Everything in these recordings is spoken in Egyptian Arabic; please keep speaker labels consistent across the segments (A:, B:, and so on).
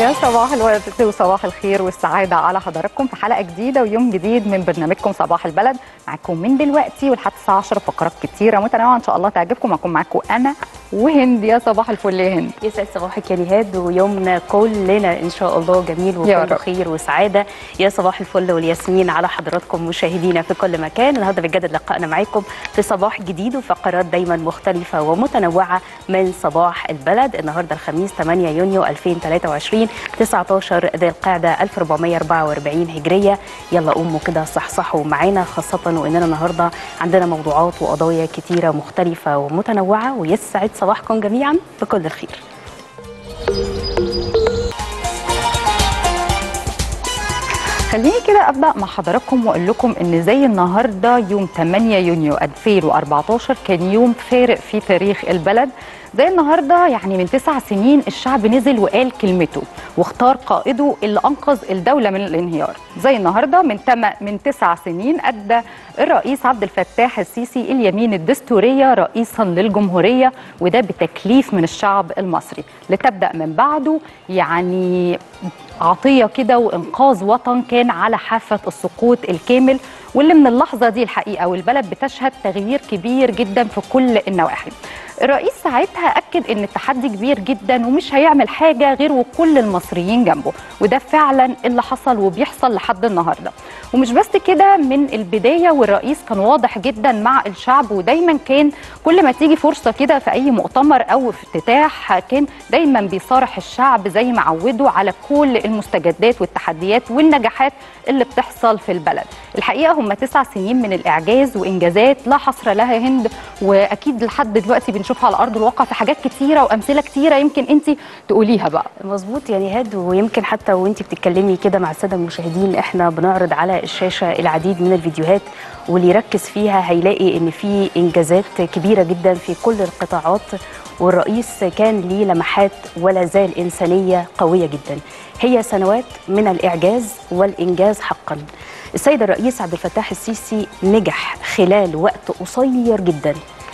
A: يا صباح الورد وصباح الخير والسعادة على حضراتكم في حلقة جديدة ويوم جديد من برنامجكم صباح البلد معاكم من دلوقتي ولحد الساعة 10 فقرات كتيرة متنوعة إن شاء الله تعجبكم هكون معاكم أنا وهند يا صباح الفل يا هند
B: يسعد صباحك يا نهاد ويومنا كلنا ان شاء الله جميل
A: يا
B: وكله
A: رب.
B: خير وسعاده يا صباح الفل والياسمين على حضراتكم مشاهدينا في كل مكان النهارده بنجدد لقائنا معاكم في صباح جديد وفقرات دايما مختلفه ومتنوعه من صباح البلد النهارده الخميس 8 يونيو 2023 19 ذي القعده 1444 هجريه يلا قوموا كده صحصحوا معانا خاصه واننا النهارده عندنا موضوعات وقضايا كتيره مختلفه ومتنوعه ويسعد صباحكم جميعا بكل الخير
A: خليني كده ابدا مع حضراتكم واقول لكم ان زي النهارده يوم 8 يونيو 2014 كان يوم فارق في تاريخ البلد زي النهارده يعني من تسع سنين الشعب نزل وقال كلمته واختار قائده اللي انقذ الدوله من الانهيار زي النهارده من تم من تسع سنين ادى الرئيس عبد الفتاح السيسي اليمين الدستوريه رئيسا للجمهوريه وده بتكليف من الشعب المصري لتبدا من بعده يعني عطيه كده وانقاذ وطن كان على حافه السقوط الكامل واللي من اللحظه دي الحقيقه والبلد بتشهد تغيير كبير جدا في كل النواحي. الرئيس ساعتها اكد ان التحدي كبير جدا ومش هيعمل حاجه غير وكل المصريين جنبه وده فعلا اللي حصل وبيحصل لحد النهارده. ومش بس كده من البدايه والرئيس كان واضح جدا مع الشعب ودايما كان كل ما تيجي فرصه كده في اي مؤتمر او افتتاح كان دايما بيصارح الشعب زي ما عودوا على كل المستجدات والتحديات والنجاحات اللي بتحصل في البلد. الحقيقه هم تسع سنين من الاعجاز وانجازات لا حصر لها يا هند واكيد لحد دلوقتي بنشوفها على ارض الواقع في حاجات كتيره وامثله كتيره يمكن انت تقوليها بقى.
B: مظبوط يا نهاد ويمكن حتى وانت بتتكلمي كده مع الساده المشاهدين احنا بنعرض على الشاشه العديد من الفيديوهات واللي يركز فيها هيلاقي ان في انجازات كبيره جدا في كل القطاعات والرئيس كان ليه لمحات ولا زال انسانيه قويه جدا هي سنوات من الاعجاز والانجاز حقا السيد الرئيس عبد الفتاح السيسي نجح خلال وقت قصير جدا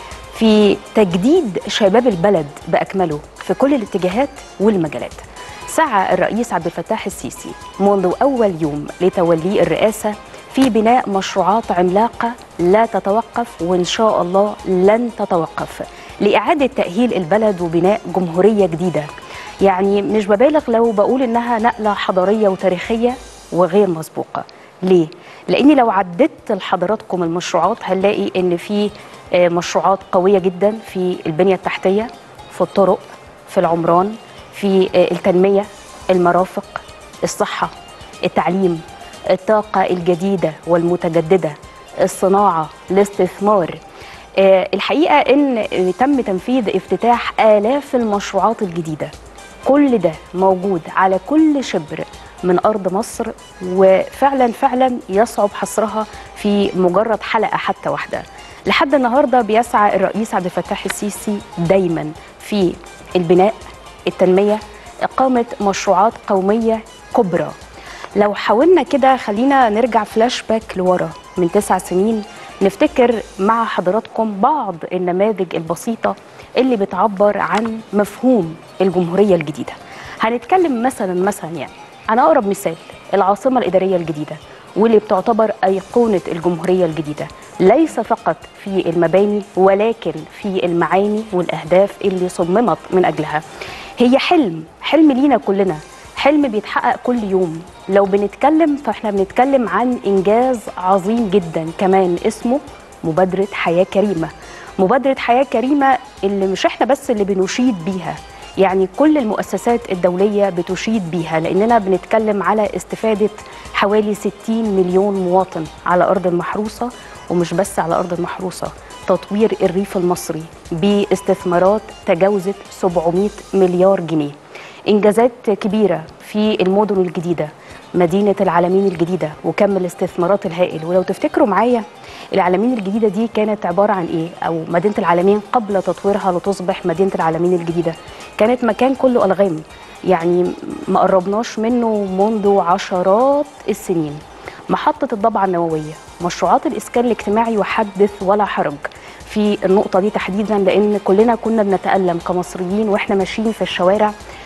B: في تجديد شباب البلد باكمله في كل الاتجاهات والمجالات. سعى الرئيس عبد الفتاح السيسي منذ اول يوم لتوليه الرئاسه في بناء مشروعات عملاقه لا تتوقف وان شاء الله لن تتوقف لاعاده تاهيل البلد وبناء جمهوريه جديده. يعني مش ببالغ لو بقول انها نقله حضاريه وتاريخيه وغير مسبوقه. ليه؟ لاني لو عدت لحضراتكم المشروعات هنلاقي ان في آه، مشروعات قويه جدا في البنيه التحتيه في الطرق في العمران في آه، التنميه المرافق الصحه التعليم الطاقه الجديده والمتجدده الصناعه الاستثمار آه، الحقيقه ان آه، تم تنفيذ افتتاح الاف المشروعات الجديده كل ده موجود على كل شبر من ارض مصر وفعلا فعلا يصعب حصرها في مجرد حلقه حتى واحده لحد النهارده بيسعى الرئيس عبد الفتاح السيسي دايما في البناء التنميه اقامه مشروعات قوميه كبرى لو حاولنا كده خلينا نرجع فلاش باك لورا من تسع سنين نفتكر مع حضراتكم بعض النماذج البسيطة اللي بتعبر عن مفهوم الجمهورية الجديدة هنتكلم مثلا مثلا يعني عن أقرب مثال العاصمة الإدارية الجديدة واللي بتعتبر أيقونة الجمهورية الجديدة ليس فقط في المباني ولكن في المعاني والأهداف اللي صممت من أجلها هي حلم حلم لينا كلنا حلم بيتحقق كل يوم لو بنتكلم فاحنا بنتكلم عن انجاز عظيم جدا كمان اسمه مبادره حياه كريمه مبادره حياه كريمه اللي مش احنا بس اللي بنشيد بيها يعني كل المؤسسات الدوليه بتشيد بيها لاننا بنتكلم على استفاده حوالي 60 مليون مواطن على ارض المحروسه ومش بس على ارض المحروسه تطوير الريف المصري باستثمارات تجاوزت 700 مليار جنيه انجازات كبيره في المدن الجديده مدينه العالمين الجديده وكم الاستثمارات الهائل ولو تفتكروا معايا العالمين الجديده دي كانت عباره عن ايه او مدينه العالمين قبل تطويرها لتصبح مدينه العالمين الجديده كانت مكان كله الغام يعني ما قربناش منه منذ عشرات السنين محطه الضبعه النوويه مشروعات الاسكان الاجتماعي وحدث ولا حرج في النقطه دي تحديدا لان كلنا كنا بنتالم كمصريين واحنا ماشيين في الشوارع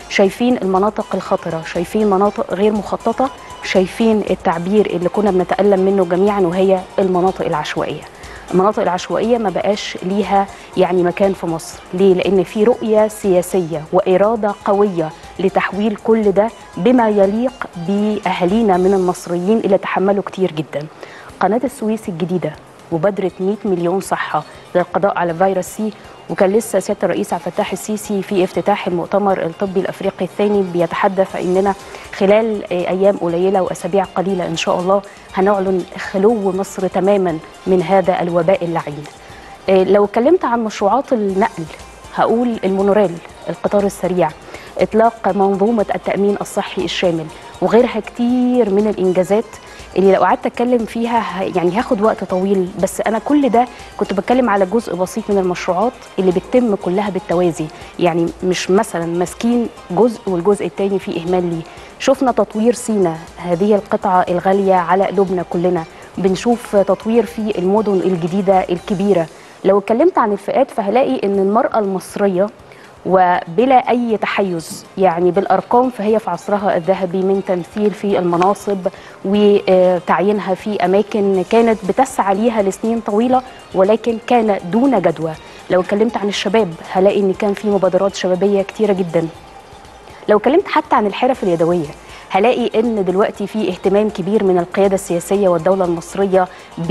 B: شايفين المناطق الخطره شايفين مناطق غير مخططه شايفين التعبير اللي كنا بنتالم منه جميعا وهي المناطق العشوائيه المناطق العشوائيه ما بقاش ليها يعني مكان في مصر ليه لان في رؤيه سياسيه واراده قويه لتحويل كل ده بما يليق باهالينا من المصريين اللي تحملوا كتير جدا قناه السويس الجديده وبدرة 100 مليون صحة للقضاء على فيروس سي وكان لسه سيادة الرئيس عبد الفتاح السيسي في افتتاح المؤتمر الطبي الأفريقي الثاني بيتحدث أننا خلال أيام قليلة وأسابيع قليلة إن شاء الله هنعلن خلو مصر تماما من هذا الوباء اللعين لو اتكلمت عن مشروعات النقل هقول المونوريل القطار السريع إطلاق منظومة التأمين الصحي الشامل وغيرها كتير من الإنجازات اللي لو قعدت اتكلم فيها يعني هاخد وقت طويل بس انا كل ده كنت بتكلم على جزء بسيط من المشروعات اللي بتتم كلها بالتوازي يعني مش مثلا ماسكين جزء والجزء الثاني فيه اهمال ليه شفنا تطوير سينا هذه القطعه الغاليه على قلوبنا كلنا بنشوف تطوير في المدن الجديده الكبيره لو اتكلمت عن الفئات فهلاقي ان المراه المصريه وبلا اي تحيز يعني بالارقام فهي في عصرها الذهبي من تمثيل في المناصب وتعيينها في اماكن كانت بتسعى ليها لسنين طويله ولكن كان دون جدوى لو اتكلمت عن الشباب هلاقي ان كان في مبادرات شبابيه كتيره جدا لو اتكلمت حتى عن الحرف اليدويه هلاقي ان دلوقتي في اهتمام كبير من القياده السياسيه والدوله المصريه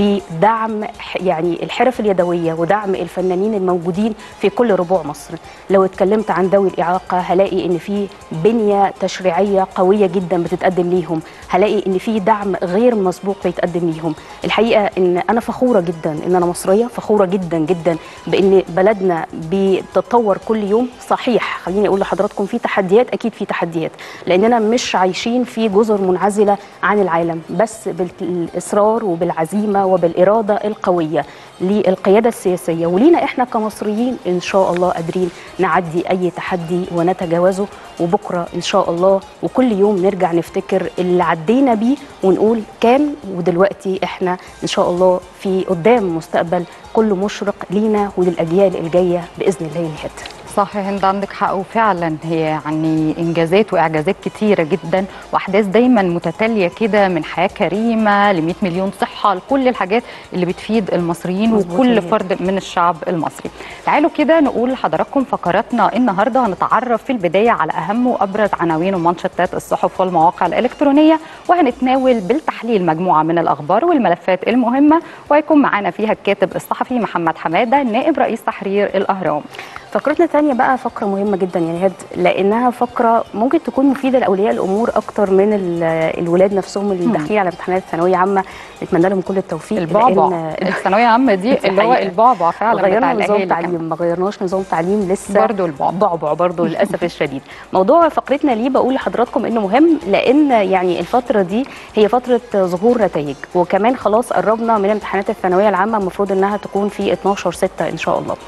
B: بدعم يعني الحرف اليدويه ودعم الفنانين الموجودين في كل ربوع مصر لو اتكلمت عن ذوي الاعاقه هلاقي ان في بنيه تشريعيه قويه جدا بتتقدم ليهم هلاقي ان في دعم غير مسبوق بيتقدم ليهم الحقيقه ان انا فخوره جدا ان انا مصريه فخوره جدا جدا بان بلدنا بتتطور كل يوم صحيح خليني اقول لحضراتكم في تحديات اكيد في تحديات لاننا مش عايشين عايشين في جزر منعزله عن العالم بس بالاصرار وبالعزيمه وبالاراده القويه للقياده السياسيه ولينا احنا كمصريين ان شاء الله قادرين نعدي اي تحدي ونتجاوزه وبكره ان شاء الله وكل يوم نرجع نفتكر اللي عدينا بيه ونقول كان ودلوقتي احنا ان شاء الله في قدام مستقبل كله مشرق لينا وللاجيال الجايه باذن الله الهد
A: صح هند عندك حق وفعلا هي يعني انجازات واعجازات كتيره جدا واحداث دايما متتاليه كده من حياه كريمه ل 100 مليون صحه لكل الحاجات اللي بتفيد المصريين وكل فرد من الشعب المصري. تعالوا كده نقول لحضراتكم فقراتنا النهارده هنتعرف في البدايه على اهم وابرز عناوين ومانشيتات الصحف والمواقع الالكترونيه وهنتناول بالتحليل مجموعه من الاخبار والملفات المهمه وهيكون معانا فيها الكاتب الصحفي محمد حماده نائب رئيس تحرير الاهرام.
B: فقرتنا الثانيه بقى فقره مهمه جدا يعني هاد لانها فقره ممكن تكون مفيده لاولياء الامور اكتر من الولاد نفسهم اللي داخلين على امتحانات ثانويه عامه نتمنى لهم كل التوفيق
A: البعبع الثانويه عامه دي اللي هو البعبع فعلا
B: غيرنا نظام تعليم ما غيرناش نظام تعليم لسه
A: برضه البعبع
B: بعبع برضه للاسف الشديد موضوع فقرتنا ليه بقول لحضراتكم انه مهم لان يعني الفتره دي هي فتره ظهور نتائج وكمان خلاص قربنا من امتحانات الثانويه العامه المفروض انها تكون في 12 6 ان شاء الله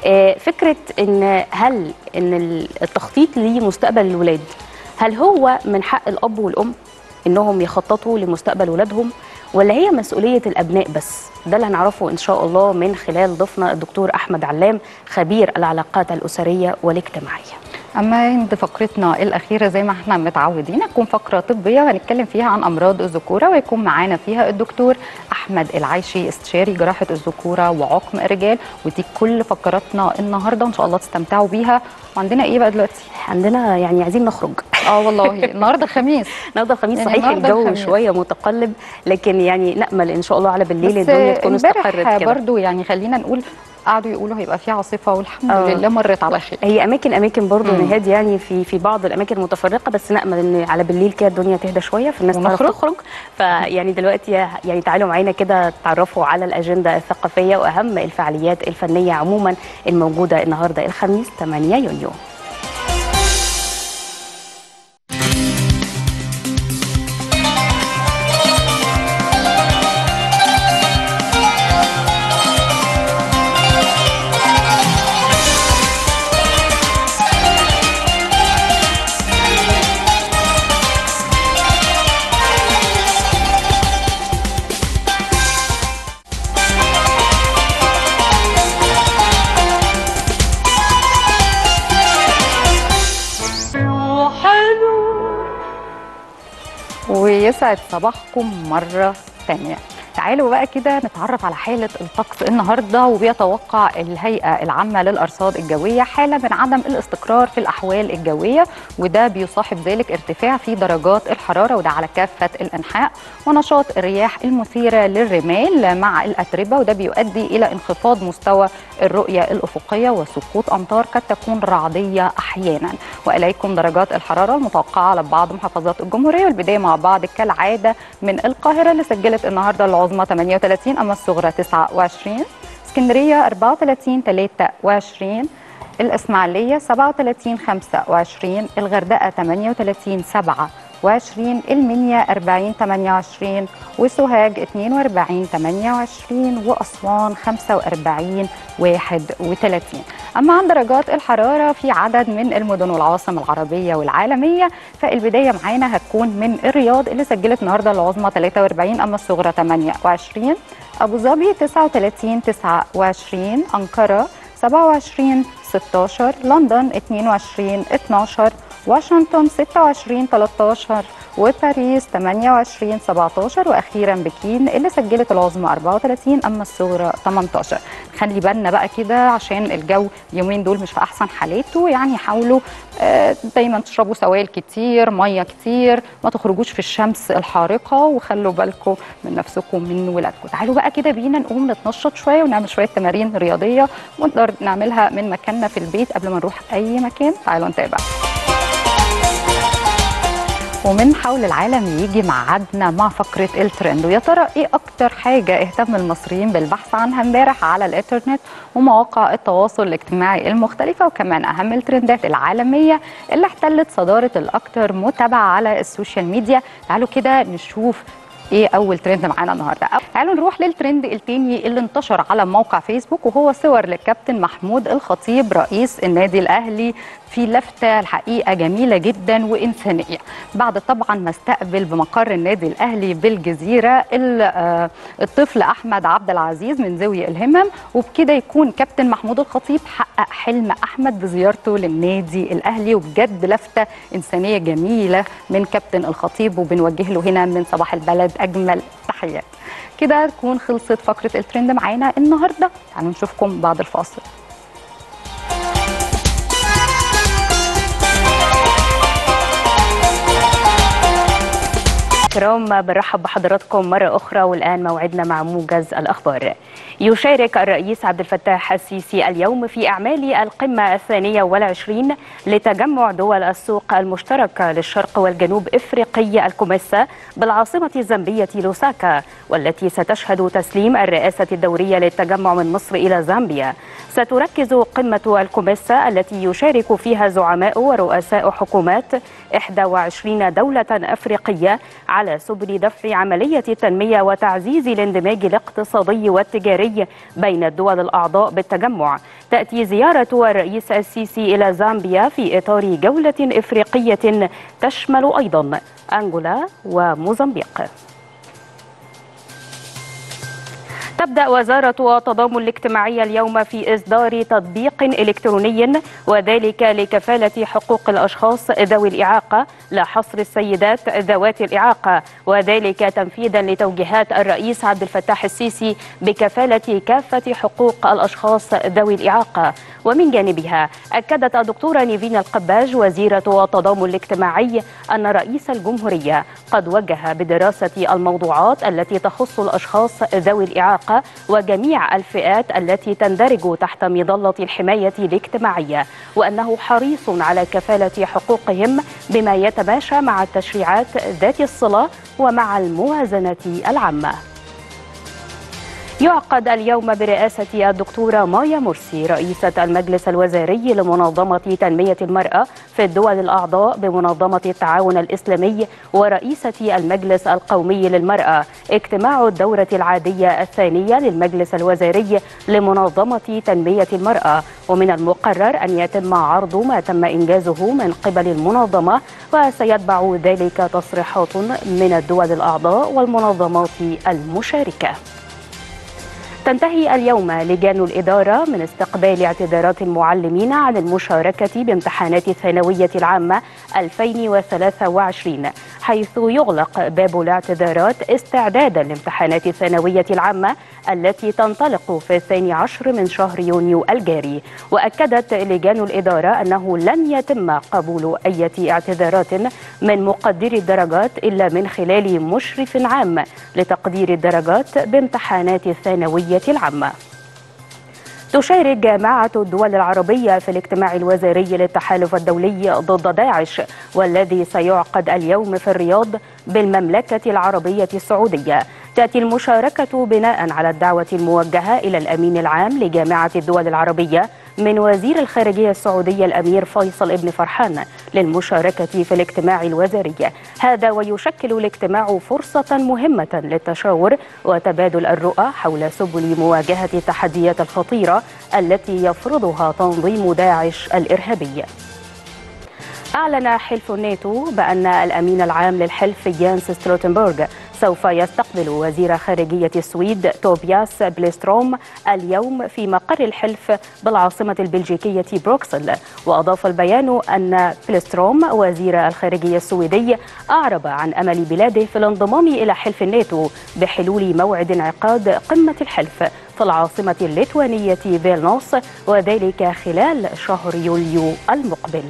B: فكره ان هل ان التخطيط لمستقبل الولاد هل هو من حق الاب والام انهم يخططوا لمستقبل ولادهم ولا هي مسؤوليه الابناء بس ده اللي هنعرفه ان شاء الله من خلال ضيفنا الدكتور احمد علام خبير العلاقات الاسريه والاجتماعيه
A: اما عند فقرتنا الاخيره زي ما احنا متعودين هتكون فقره طبيه وهنتكلم فيها عن امراض الذكوره ويكون معانا فيها الدكتور احمد العيشي استشاري جراحه الذكوره وعقم الرجال ودي كل فقراتنا النهارده ان شاء الله تستمتعوا بيها وعندنا ايه بقى دلوقتي
B: عندنا يعني عايزين نخرج
A: اه والله النهارده الخميس
B: النهارده الخميس
A: يعني
B: صحيح
A: النهاردة
B: الجو
A: الخميس.
B: شويه متقلب لكن يعني نامل ان شاء الله على بالليل
A: بس
B: الدنيا تكون استقرت
A: امبارح
B: كده
A: برضو يعني خلينا نقول قعدوا يقولوا هيبقى في عاصفه والحمد
B: آه.
A: لله مرت على خير
B: هي اماكن اماكن برضه
A: مم.
B: نهاد يعني في في بعض الاماكن المتفرقه بس نامل ان على بالليل كده الدنيا تهدى شويه فالناس تعرف
A: ونخرج.
B: تخرج فيعني دلوقتي يعني تعالوا معانا كده تعرفوا على الاجنده الثقافيه واهم الفعاليات الفنيه عموما الموجوده النهارده الخميس 8 يونيو
A: يسعد صباحكم مرة تانية تعالوا بقى كده نتعرف على حالة الطقس النهاردة وبيتوقع الهيئة العامة للأرصاد الجوية حالة من عدم الاستقرار في الأحوال الجوية وده بيصاحب ذلك ارتفاع في درجات الحرارة وده على كافة الأنحاء ونشاط الرياح المثيرة للرمال مع الأتربة وده بيؤدي إلى انخفاض مستوى الرؤية الأفقية وسقوط أمطار قد تكون رعدية أحيانا وإليكم درجات الحرارة المتوقعة على بعض محافظات الجمهورية والبداية مع بعض كالعادة من القاهرة اللي سجلت النهاردة العظمى 38 أما الصغرى 29 اسكندرية 34 23 الإسماعيلية 37 25 الغردقة 38 27 المنيا 40 28 وسوهاج 42 28 وأسوان 45 31 أما عن درجات الحرارة في عدد من المدن والعواصم العربية والعالمية فالبداية معانا هتكون من الرياض اللي سجلت النهاردة العظمى 43 أما الصغرى 28 أبو ظبي 39 29 أنقرة 27 16 لندن 22 12 واشنطن 26 13 وباريس 28 17 واخيرا بكين اللي سجلت العظمى 34 اما الصغرى 18 خلي بالنا بقى كده عشان الجو اليومين دول مش في احسن حالاته يعني حاولوا آه، دايما تشربوا سوائل كتير ميه كتير ما تخرجوش في الشمس الحارقه وخلوا بالكم من نفسكم من ولادكم تعالوا بقى كده بينا نقوم نتنشط شويه ونعمل شويه تمارين رياضيه ونقدر نعملها من مكاننا في البيت قبل ما نروح اي مكان تعالوا نتابع ومن حول العالم يجي ميعادنا مع فقرة الترند ويا ترى ايه اكتر حاجة اهتم المصريين بالبحث عنها امبارح على الانترنت ومواقع التواصل الاجتماعي المختلفة وكمان اهم الترندات العالمية اللي احتلت صدارة الاكثر متابعة على السوشيال ميديا تعالوا كده نشوف ايه اول ترند معانا النهارده تعالوا نروح للترند التاني اللي انتشر على موقع فيسبوك وهو صور للكابتن محمود الخطيب رئيس النادي الاهلي في لفتة الحقيقة جميلة جدا وإنسانية بعد طبعا ما استقبل بمقر النادي الأهلي بالجزيرة ال- آه، الطفل أحمد عبد العزيز من ذوي الهمم وبكده يكون كابتن محمود الخطيب حقق حلم أحمد بزيارته للنادي الأهلي وبجد لفتة إنسانية جميلة من كابتن الخطيب وبنوجه له هنا من صباح البلد أجمل تحيات كده تكون خلصت فقرة الترند معانا النهاردة تعالوا نشوفكم بعد الفاصل
B: كرام بنرحب بحضراتكم مرة أخرى والآن موعدنا مع موجز الأخبار يشارك الرئيس عبد الفتاح السيسي اليوم في أعمال القمة الثانية والعشرين لتجمع دول السوق المشتركة للشرق والجنوب إفريقي الكوميسا بالعاصمة الزامبية لوساكا والتي ستشهد تسليم الرئاسة الدورية للتجمع من مصر إلى زامبيا ستركز قمة الكوميسا التي يشارك فيها زعماء ورؤساء حكومات 21 دولة أفريقية على سبل دفع عملية التنمية وتعزيز الاندماج الاقتصادي والتجاري بين الدول الأعضاء بالتجمع تأتي زيارة الرئيس السيسي إلى زامبيا في إطار جولة إفريقية تشمل أيضا أنغولا وموزمبيق تبدأ وزارة التضامن الاجتماعي اليوم في إصدار تطبيق إلكتروني وذلك لكفالة حقوق الأشخاص ذوي الإعاقة لا حصر السيدات ذوات الإعاقة وذلك تنفيذا لتوجيهات الرئيس عبد الفتاح السيسي بكفالة كافة حقوق الأشخاص ذوي الإعاقة ومن جانبها أكدت الدكتورة نيفين القباج وزيرة التضامن الاجتماعي أن رئيس الجمهورية قد وجه بدراسة الموضوعات التي تخص الأشخاص ذوي الإعاقة وجميع الفئات التي تندرج تحت مظلة الحماية الاجتماعية وأنه حريص على كفالة حقوقهم بما يتماشى مع التشريعات ذات الصلة ومع الموازنة العامة يعقد اليوم برئاسة الدكتورة مايا مرسي رئيسة المجلس الوزاري لمنظمة تنمية المرأة في الدول الأعضاء بمنظمة التعاون الإسلامي ورئيسة المجلس القومي للمرأة اجتماع الدورة العادية الثانية للمجلس الوزاري لمنظمة تنمية المرأة ومن المقرر أن يتم عرض ما تم إنجازه من قبل المنظمة وسيتبع ذلك تصريحات من الدول الأعضاء والمنظمات المشاركة تنتهي اليوم لجان الإدارة من استقبال اعتذارات المعلمين عن المشاركة بامتحانات الثانوية العامة 2023 حيث يغلق باب الاعتذارات استعدادا لامتحانات الثانوية العامة التي تنطلق في الثاني عشر من شهر يونيو الجاري وأكدت لجان الإدارة أنه لن يتم قبول أي اعتذارات من مقدري الدرجات إلا من خلال مشرف عام لتقدير الدرجات بامتحانات الثانوية العامة تشارك جامعة الدول العربية في الاجتماع الوزاري للتحالف الدولي ضد داعش والذي سيعقد اليوم في الرياض بالمملكة العربية السعودية تأتي المشاركة بناء على الدعوة الموجهة إلى الأمين العام لجامعة الدول العربية من وزير الخارجية السعودية الأمير فيصل ابن فرحان للمشاركة في الاجتماع الوزاري هذا ويشكل الاجتماع فرصة مهمة للتشاور وتبادل الرؤى حول سبل مواجهة التحديات الخطيرة التي يفرضها تنظيم داعش الإرهابي أعلن حلف الناتو بأن الأمين العام للحلف يانس ستولتنبرغ سوف يستقبل وزير خارجية السويد توبياس بليستروم اليوم في مقر الحلف بالعاصمة البلجيكية بروكسل وأضاف البيان أن بليستروم وزير الخارجية السويدي أعرب عن أمل بلاده في الانضمام إلى حلف الناتو بحلول موعد انعقاد قمة الحلف في العاصمة الليتوانية فيلنوس وذلك خلال شهر يوليو المقبل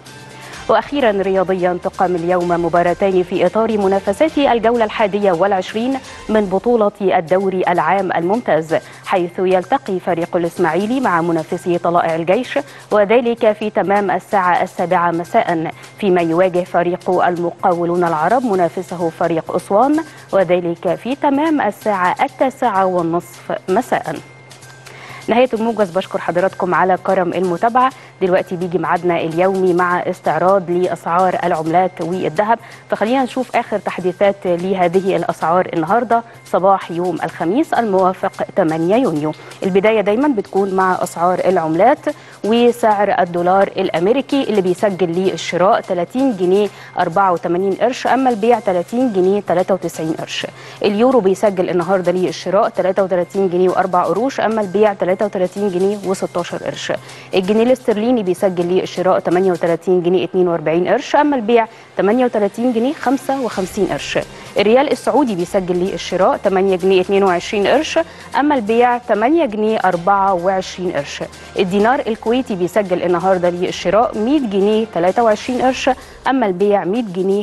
B: واخيرا رياضيا تقام اليوم مباراتان في اطار منافسات الجوله الحادية والعشرين من بطوله الدوري العام الممتاز حيث يلتقي فريق الاسماعيلي مع منافسه طلائع الجيش وذلك في تمام الساعه السابعه مساء فيما يواجه فريق المقاولون العرب منافسه فريق اسوان وذلك في تمام الساعه التاسعه والنصف مساء نهاية الموجز بشكر حضراتكم على كرم المتابعة دلوقتي بيجي ميعادنا اليومي مع استعراض لأسعار العملات والذهب فخلينا نشوف آخر تحديثات لهذه الأسعار النهاردة صباح يوم الخميس الموافق 8 يونيو البداية دايما بتكون مع أسعار العملات وسعر الدولار الأمريكي اللي بيسجل للشراء 30 جنيه 84 قرش أما البيع 30 جنيه 93 قرش اليورو بيسجل النهاردة للشراء 33 جنيه و4 قروش أما البيع 33 جنيه و16 قرش الجنيه الاسترليني بيسجل للشراء 38 جنيه 42 قرش أما البيع 38 جنيه 55 قرش الريال السعودي بيسجل للشراء 8 جنيه 22 قرش أما البيع 8 جنيه 24 قرش الدينار الكويتي بيسجل النهارده للشراء 100 جنيه 23 قرش أما البيع 100 جنيه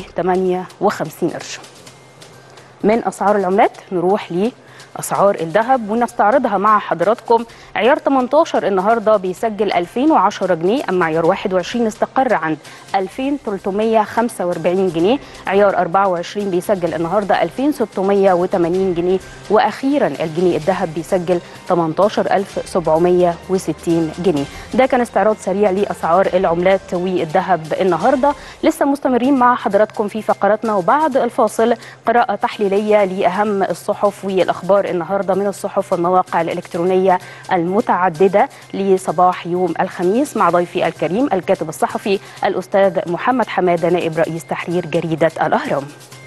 B: 58 قرش من أسعار العملات نروح ل اسعار الذهب ونستعرضها مع حضراتكم عيار 18 النهارده بيسجل 2010 جنيه اما عيار 21 استقر عند 2345 جنيه عيار 24 بيسجل النهارده 2680 جنيه واخيرا الجنيه الذهب بيسجل 18760 جنيه ده كان استعراض سريع لاسعار العملات والذهب النهارده لسه مستمرين مع حضراتكم في فقراتنا وبعد الفاصل قراءه تحليليه لاهم الصحف والاخبار النهارده من الصحف والمواقع الالكترونيه المتعدده لصباح يوم الخميس مع ضيفي الكريم الكاتب الصحفي الاستاذ محمد حماده نائب رئيس تحرير جريده الاهرام.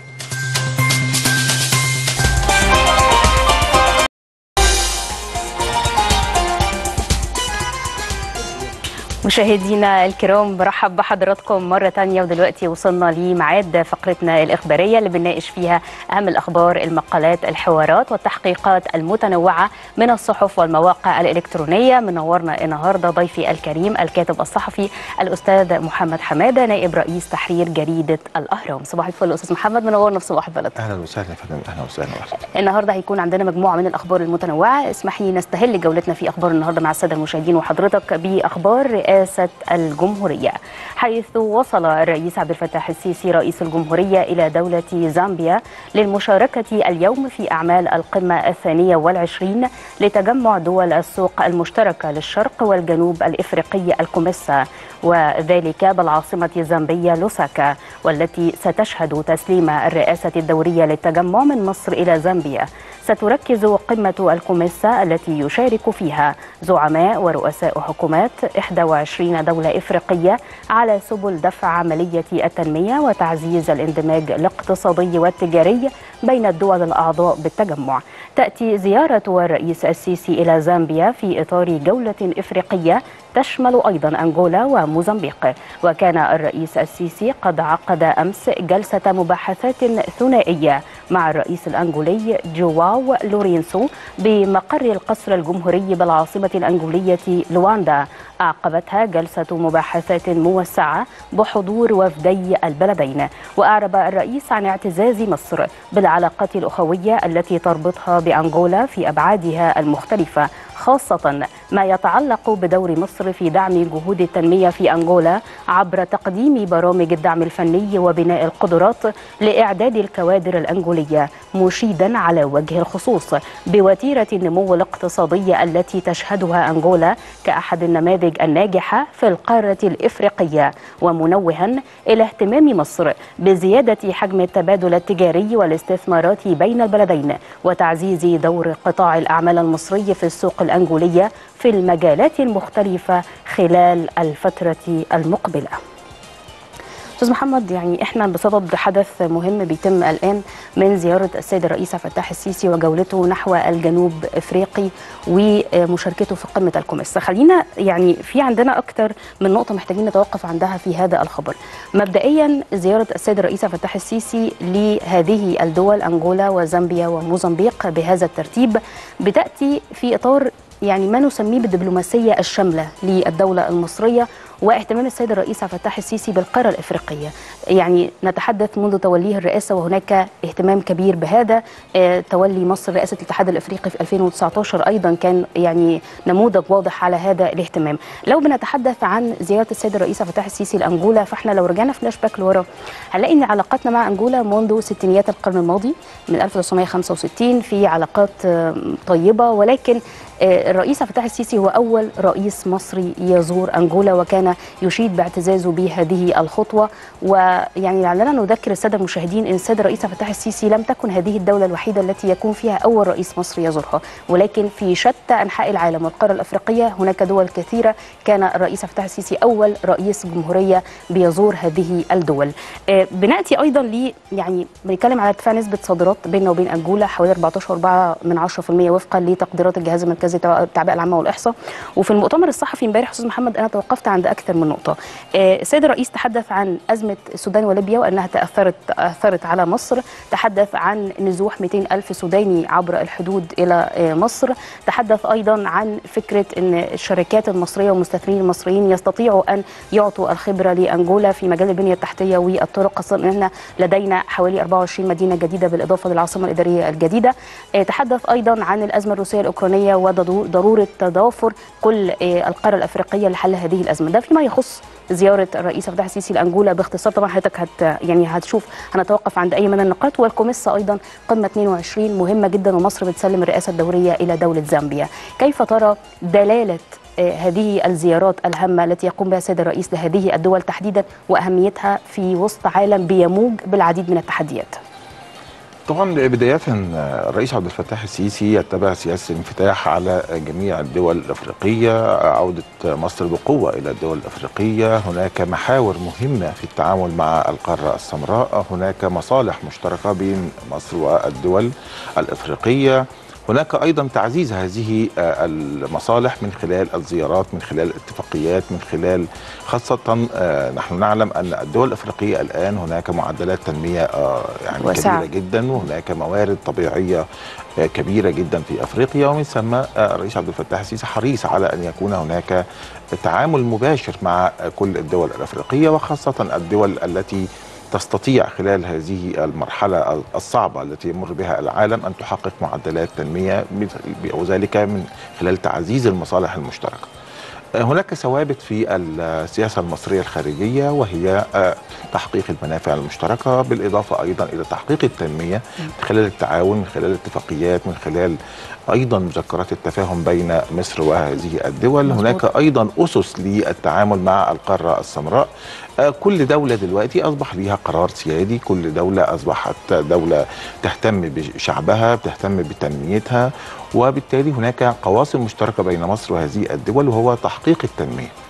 B: مشاهدينا الكرام برحب بحضراتكم مرة تانية ودلوقتي وصلنا لميعاد فقرتنا الإخبارية اللي بنناقش فيها أهم الأخبار المقالات الحوارات والتحقيقات المتنوعة من الصحف والمواقع الإلكترونية منورنا النهاردة ضيفي الكريم الكاتب الصحفي الأستاذ محمد حمادة نائب رئيس تحرير جريدة الأهرام صباح الفل أستاذ محمد منورنا في صباح البلد
C: اهلا وسهلا يا فندم اهلا وسهلا وسهلا
B: النهارده هيكون عندنا مجموعه من الاخبار المتنوعه اسمح لي نستهل جولتنا في اخبار النهارده مع الساده المشاهدين وحضرتك باخبار رئاسه الجمهوريه حيث وصل الرئيس عبد الفتاح السيسي رئيس الجمهوريه الى دوله زامبيا للمشاركه اليوم في اعمال القمه الثانيه والعشرين لتجمع دول السوق المشتركه للشرق والجنوب الافريقي الكوميسا وذلك بالعاصمه زامبيا لوساكا والتي ستشهد تسليم الرئاسه الدوريه للتجمع من مصر الى زامبيا ستركز قمة الكوميسا التي يشارك فيها زعماء ورؤساء حكومات 21 دولة إفريقية على سبل دفع عملية التنمية وتعزيز الاندماج الاقتصادي والتجاري بين الدول الأعضاء بالتجمع تأتي زيارة الرئيس السيسي إلى زامبيا في إطار جولة إفريقية تشمل أيضا أنغولا وموزمبيق وكان الرئيس السيسي قد عقد أمس جلسة مباحثات ثنائية مع الرئيس الأنغولي جواو لورينسو بمقر القصر الجمهوري بالعاصمة الأنغولية لواندا أعقبتها جلسة مباحثات موسعة بحضور وفدي البلدين وأعرب الرئيس عن اعتزاز مصر بالعلاقات الأخوية التي تربطها بأنغولا في أبعادها المختلفة خاصة ما يتعلق بدور مصر في دعم جهود التنمية في أنغولا عبر تقديم برامج الدعم الفني وبناء القدرات لإعداد الكوادر الأنغولية مشيدا على وجه الخصوص بوتيرة النمو الاقتصادي التي تشهدها أنغولا كأحد النماذج الناجحة في القارة الإفريقية ومنوها إلى اهتمام مصر بزيادة حجم التبادل التجاري والاستثمارات بين البلدين وتعزيز دور قطاع الأعمال المصري في السوق الأنغولية في المجالات المختلفة خلال الفترة المقبلة استاذ محمد يعني احنا بصدد حدث مهم بيتم الان من زياره السيد الرئيس عبد الفتاح السيسي وجولته نحو الجنوب افريقي ومشاركته في قمه الكوميس خلينا يعني في عندنا اكتر من نقطه محتاجين نتوقف عندها في هذا الخبر مبدئيا زياره السيد الرئيس عبد الفتاح السيسي لهذه الدول انغولا وزامبيا وموزمبيق بهذا الترتيب بتاتي في اطار يعني ما نسميه بالدبلوماسيه الشامله للدوله المصريه واهتمام السيد الرئيس عبد الفتاح السيسي بالقاره الافريقيه يعني نتحدث منذ توليه الرئاسه وهناك اهتمام كبير بهذا آه، تولي مصر رئاسه الاتحاد الافريقي في 2019 ايضا كان يعني نموذج واضح على هذا الاهتمام لو بنتحدث عن زياره السيد الرئيس عبد الفتاح السيسي لانجولا فاحنا لو رجعنا فلاش باك لورا هنلاقي ان علاقاتنا مع انجولا منذ ستينيات القرن الماضي من 1965 في علاقات آه، طيبه ولكن آه، الرئيس عبد الفتاح السيسي هو اول رئيس مصري يزور انجولا وكان يشيد باعتزازه بهذه الخطوه ويعني لعلنا نذكر الساده المشاهدين ان السيد الرئيس عبد الفتاح السيسي لم تكن هذه الدوله الوحيده التي يكون فيها اول رئيس مصري يزورها ولكن في شتى انحاء العالم والقاره الافريقيه هناك دول كثيره كان الرئيس عبد الفتاح السيسي اول رئيس جمهوريه بيزور هذه الدول آه، بناتي ايضا ل يعني بنتكلم على ارتفاع نسبه صادرات بيننا وبين انجولا حوالي 14.4 من 10% وفقا لتقديرات الجهاز المركزي التعبئه العامه والاحصاء وفي المؤتمر الصحفي امبارح استاذ محمد انا توقفت عند اكثر من نقطه آه، السيد الرئيس تحدث عن ازمه السودان وليبيا وانها تاثرت اثرت على مصر تحدث عن نزوح 200 الف سوداني عبر الحدود الى آه، مصر تحدث ايضا عن فكره ان الشركات المصريه والمستثمرين المصريين يستطيعوا ان يعطوا الخبره لانجولا في مجال البنيه التحتيه والطرق خاصه ان احنا لدينا حوالي 24 مدينه جديده بالاضافه للعاصمه الاداريه الجديده آه، تحدث ايضا عن الازمه الروسيه الاوكرانيه وضروره تضافر كل آه، القاره الافريقيه لحل هذه الازمه ده فيما يخص زياره الرئيس عبد الفتاح السيسي لانجولا باختصار طبعا حضرتك هت يعني هتشوف هنتوقف عند اي من النقاط والكوميسا ايضا قمه 22 مهمه جدا ومصر بتسلم الرئاسه الدوريه الى دوله زامبيا كيف ترى دلاله آه، هذه الزيارات الهامة التي يقوم بها السيد الرئيس لهذه الدول تحديدا وأهميتها في وسط عالم بيموج بالعديد من التحديات
C: طبعا بداية الرئيس عبد الفتاح السيسي يتبع سياسة الانفتاح على جميع الدول الأفريقية عودة مصر بقوة إلى الدول الأفريقية هناك محاور مهمة في التعامل مع القارة السمراء هناك مصالح مشتركة بين مصر والدول الأفريقية هناك ايضا تعزيز هذه آه، المصالح من خلال الزيارات من خلال الاتفاقيات من خلال خاصه آه، نحن نعلم ان الدول الافريقيه الان هناك معدلات تنميه آه، يعني وسع. كبيره جدا وهناك موارد طبيعيه كبيره جدا في افريقيا ومن ثم الرئيس عبد الفتاح السيسي حريص على ان يكون هناك تعامل مباشر مع كل الدول الافريقيه وخاصه الدول التي تستطيع خلال هذه المرحلة الصعبة التي يمر بها العالم أن تحقق معدلات تنمية وذلك من خلال تعزيز المصالح المشتركة هناك ثوابت في السياسة المصرية الخارجية وهي آه، تحقيق المنافع المشتركة بالإضافة أيضا إلى تحقيق التنمية من خلال التعاون من خلال الاتفاقيات من خلال ايضا مذكرات التفاهم بين مصر وهذه الدول مزبوط. هناك ايضا اسس للتعامل مع القاره السمراء آه، كل دولة دلوقتي أصبح ليها قرار سيادي كل دولة أصبحت دولة تهتم بشعبها بتهتم بتنميتها وبالتالي هناك قواسم مشتركة بين مصر وهذه الدول وهو تحقيق التنمية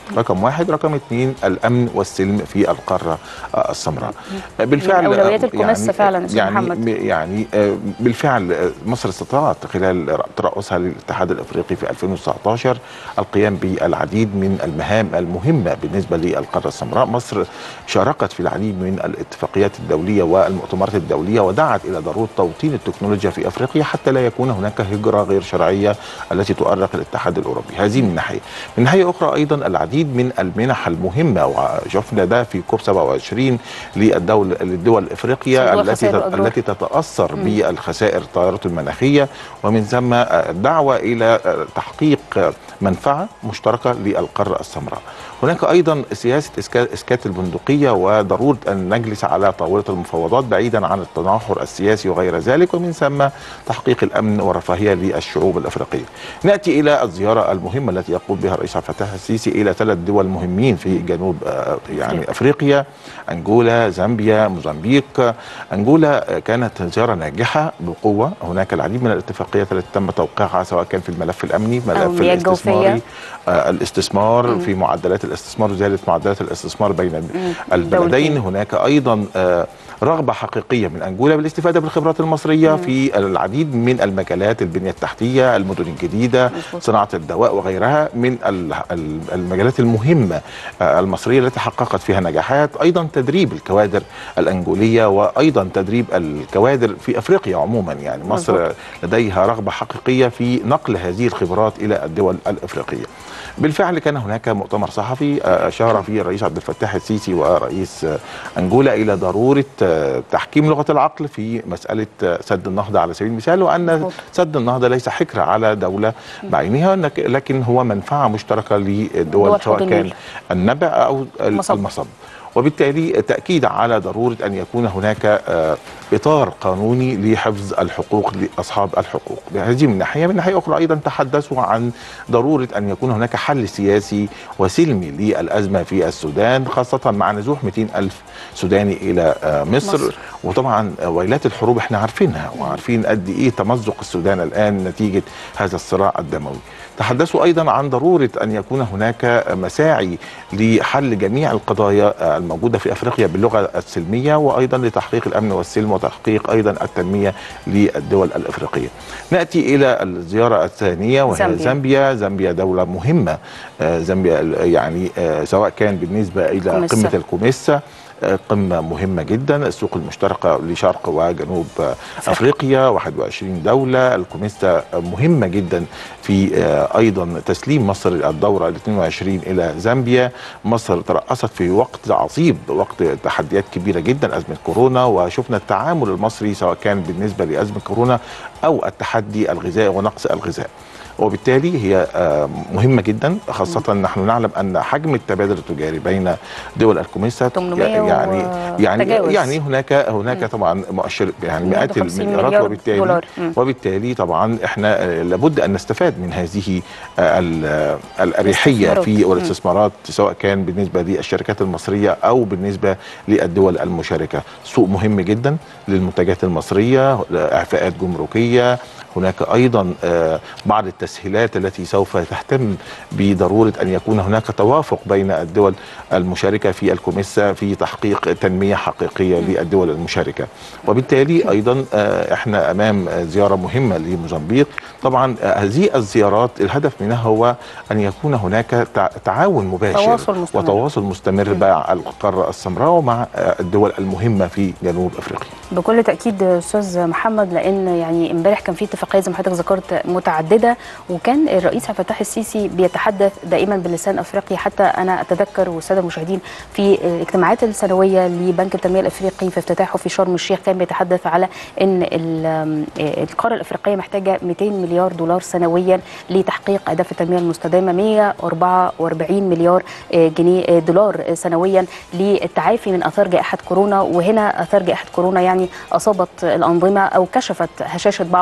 C: رقم واحد رقم اثنين الامن والسلم في القاره آه، السمراء آه، بالفعل
B: من أولويات
C: آه،
B: الكوميسا فعلا يا أستاذ
C: يعني
B: محمد.
C: يعني آه، بالفعل آه، مصر استطاعت خلال ترأسها للاتحاد الافريقي في 2019 القيام بالعديد من المهام المهمه بالنسبه للقاره السمراء، مصر شاركت في العديد من الاتفاقيات الدوليه والمؤتمرات الدوليه ودعت الى ضروره توطين التكنولوجيا في افريقيا حتى لا يكون هناك هجره غير شرعيه التي تؤرق الاتحاد الاوروبي، هذه من ناحيه. من ناحيه اخرى ايضا العديد من المنح المهمه وشفنا ده في كوب 27 للدول للدول الافريقيه
B: صندوق
C: التي
B: الخسائر والأضرار.
C: التي تتاثر بالخسائر التغيرات المناخيه ومن ثم الدعوه الى تحقيق منفعه مشتركه للقاره السمراء. هناك ايضا سياسه إسكا- اسكات البندقيه وضروره ان نجلس على طاوله المفاوضات بعيدا عن التناحر السياسي وغير ذلك ومن ثم تحقيق الامن والرفاهيه للشعوب الافريقيه. ناتي الى الزياره المهمه التي يقوم بها الرئيس عبد الفتاح السيسي الى ثلاث دول مهمين في جنوب آه، يعني افريقيا انجولا، زامبيا، موزمبيق. انجولا آه، كانت زياره ناجحه بقوه، هناك العديد من الاتفاقيات التي تم توقيعها سواء كان في الملف الامني، ملف
B: المياه الجوفية.
C: الاستثماري آه، الاستثمار في معدلات الاستثمار وزياده معدلات الاستثمار بين البلدين
B: الدولتين.
C: هناك ايضا آه، رغبه حقيقيه من انجولا بالاستفاده بالخبرات المصريه في العديد من المجالات البنيه التحتيه المدن الجديده
B: مظبوط.
C: صناعه الدواء وغيرها من ال- ال- المجالات المهمه آه، المصريه التي حققت فيها نجاحات ايضا تدريب الكوادر الانجوليه وايضا تدريب الكوادر في افريقيا عموما يعني مصر
B: مظبوط.
C: لديها رغبه حقيقيه في نقل هذه الخبرات الى الدول الافريقيه بالفعل كان هناك مؤتمر صحفي آه، اشار فيه الرئيس عبد الفتاح السيسي ورئيس آه، انجولا الى ضروره آه، تحكيم لغه العقل في مساله آه، سد النهضه على سبيل المثال وان
B: مظبوط.
C: سد النهضه ليس حكر على دوله بعينها لك- لكن هو منفعه مشتركه
B: دول
C: للدول
B: حوض
C: سواء كان
B: النيل.
C: النبع او
B: المصب.
C: المصب وبالتالي تأكيد على ضرورة أن يكون هناك آه، إطار قانوني لحفظ الحقوق لأصحاب الحقوق هذه من ناحية من ناحية أخرى أيضا تحدثوا عن ضرورة أن يكون هناك حل سياسي وسلمي للأزمة في السودان خاصة مع نزوح 200 ألف سوداني إلى آه، مصر,
B: مصر.
C: مصر. وطبعا ويلات الحروب احنا عارفينها وعارفين قد ايه تمزق السودان الان نتيجه هذا الصراع الدموي. تحدثوا ايضا عن ضروره ان يكون هناك مساعي لحل جميع القضايا الموجوده في افريقيا باللغه السلميه وايضا لتحقيق الامن والسلم وتحقيق ايضا التنميه للدول الافريقيه. ناتي الى الزياره الثانيه وهي
B: زامبيا.
C: زامبيا، زامبيا دوله مهمه آه، زامبيا يعني آه، سواء كان بالنسبه الى
B: كوميسا.
C: قمه الكوميسا آه، قمة مهمة جدا السوق المشتركة لشرق وجنوب آه، أفريقيا 21 دولة الكوميسا آه، مهمة جدا في آه، أيضا تسليم مصر الدورة ال 22 إلى زامبيا مصر ترأست في وقت عصيب وقت تحديات كبيرة جدا أزمة كورونا وشفنا التعامل المصري سواء كان بالنسبة لأزمة كورونا أو التحدي الغذائي ونقص الغذاء وبالتالي هي آه، مهمة جدا خاصة نحن نعلم أن حجم التبادل التجاري بين دول الكوميسا
B: 800
C: يعني يعني
B: تجاوز.
C: يعني هناك هناك طبعا مؤشر يعني مئات
B: 150
C: المليارات
B: مليار
C: وبالتالي
B: دولار. مم.
C: وبالتالي طبعا احنا آه، لابد ان نستفاد من هذه آه، ال- آه، الاريحيه
B: الاستثمارات.
C: في
B: مم.
C: الاستثمارات سواء كان بالنسبه للشركات المصريه او بالنسبه للدول المشاركه سوق مهم جدا للمنتجات المصريه اعفاءات جمركيه هناك ايضا آه، بعض التسهيلات التي سوف تهتم بضروره ان يكون هناك توافق بين الدول المشاركه في الكوميسا في تحقيق تنميه حقيقيه للدول المشاركه وبالتالي ايضا آه، احنا امام آه، زياره مهمه لموزمبيق طبعا آه، هذه الزيارات الهدف منها هو ان يكون هناك تع- تعاون مباشر
B: تواصل مستمر.
C: وتواصل مستمر مع القاره السمراء ومع آه، الدول المهمه في جنوب افريقيا
B: بكل تاكيد استاذ محمد لان يعني امبارح كان في اتفاقيه زي ما حضرتك ذكرت متعدده وكان الرئيس عبد الفتاح السيسي بيتحدث دائما بلسان افريقي حتى انا اتذكر والساده المشاهدين في الاجتماعات السنويه لبنك التنميه الافريقي في افتتاحه في شرم الشيخ كان بيتحدث على ان ال- القاره الافريقيه محتاجه 200 مليار دولار سنويا لتحقيق اهداف التنميه المستدامه 144 مليار جنيه دولار سنويا للتعافي من اثار جائحه كورونا وهنا اثار جائحه كورونا يعني اصابت الانظمه او كشفت هشاشه بعض الانظمه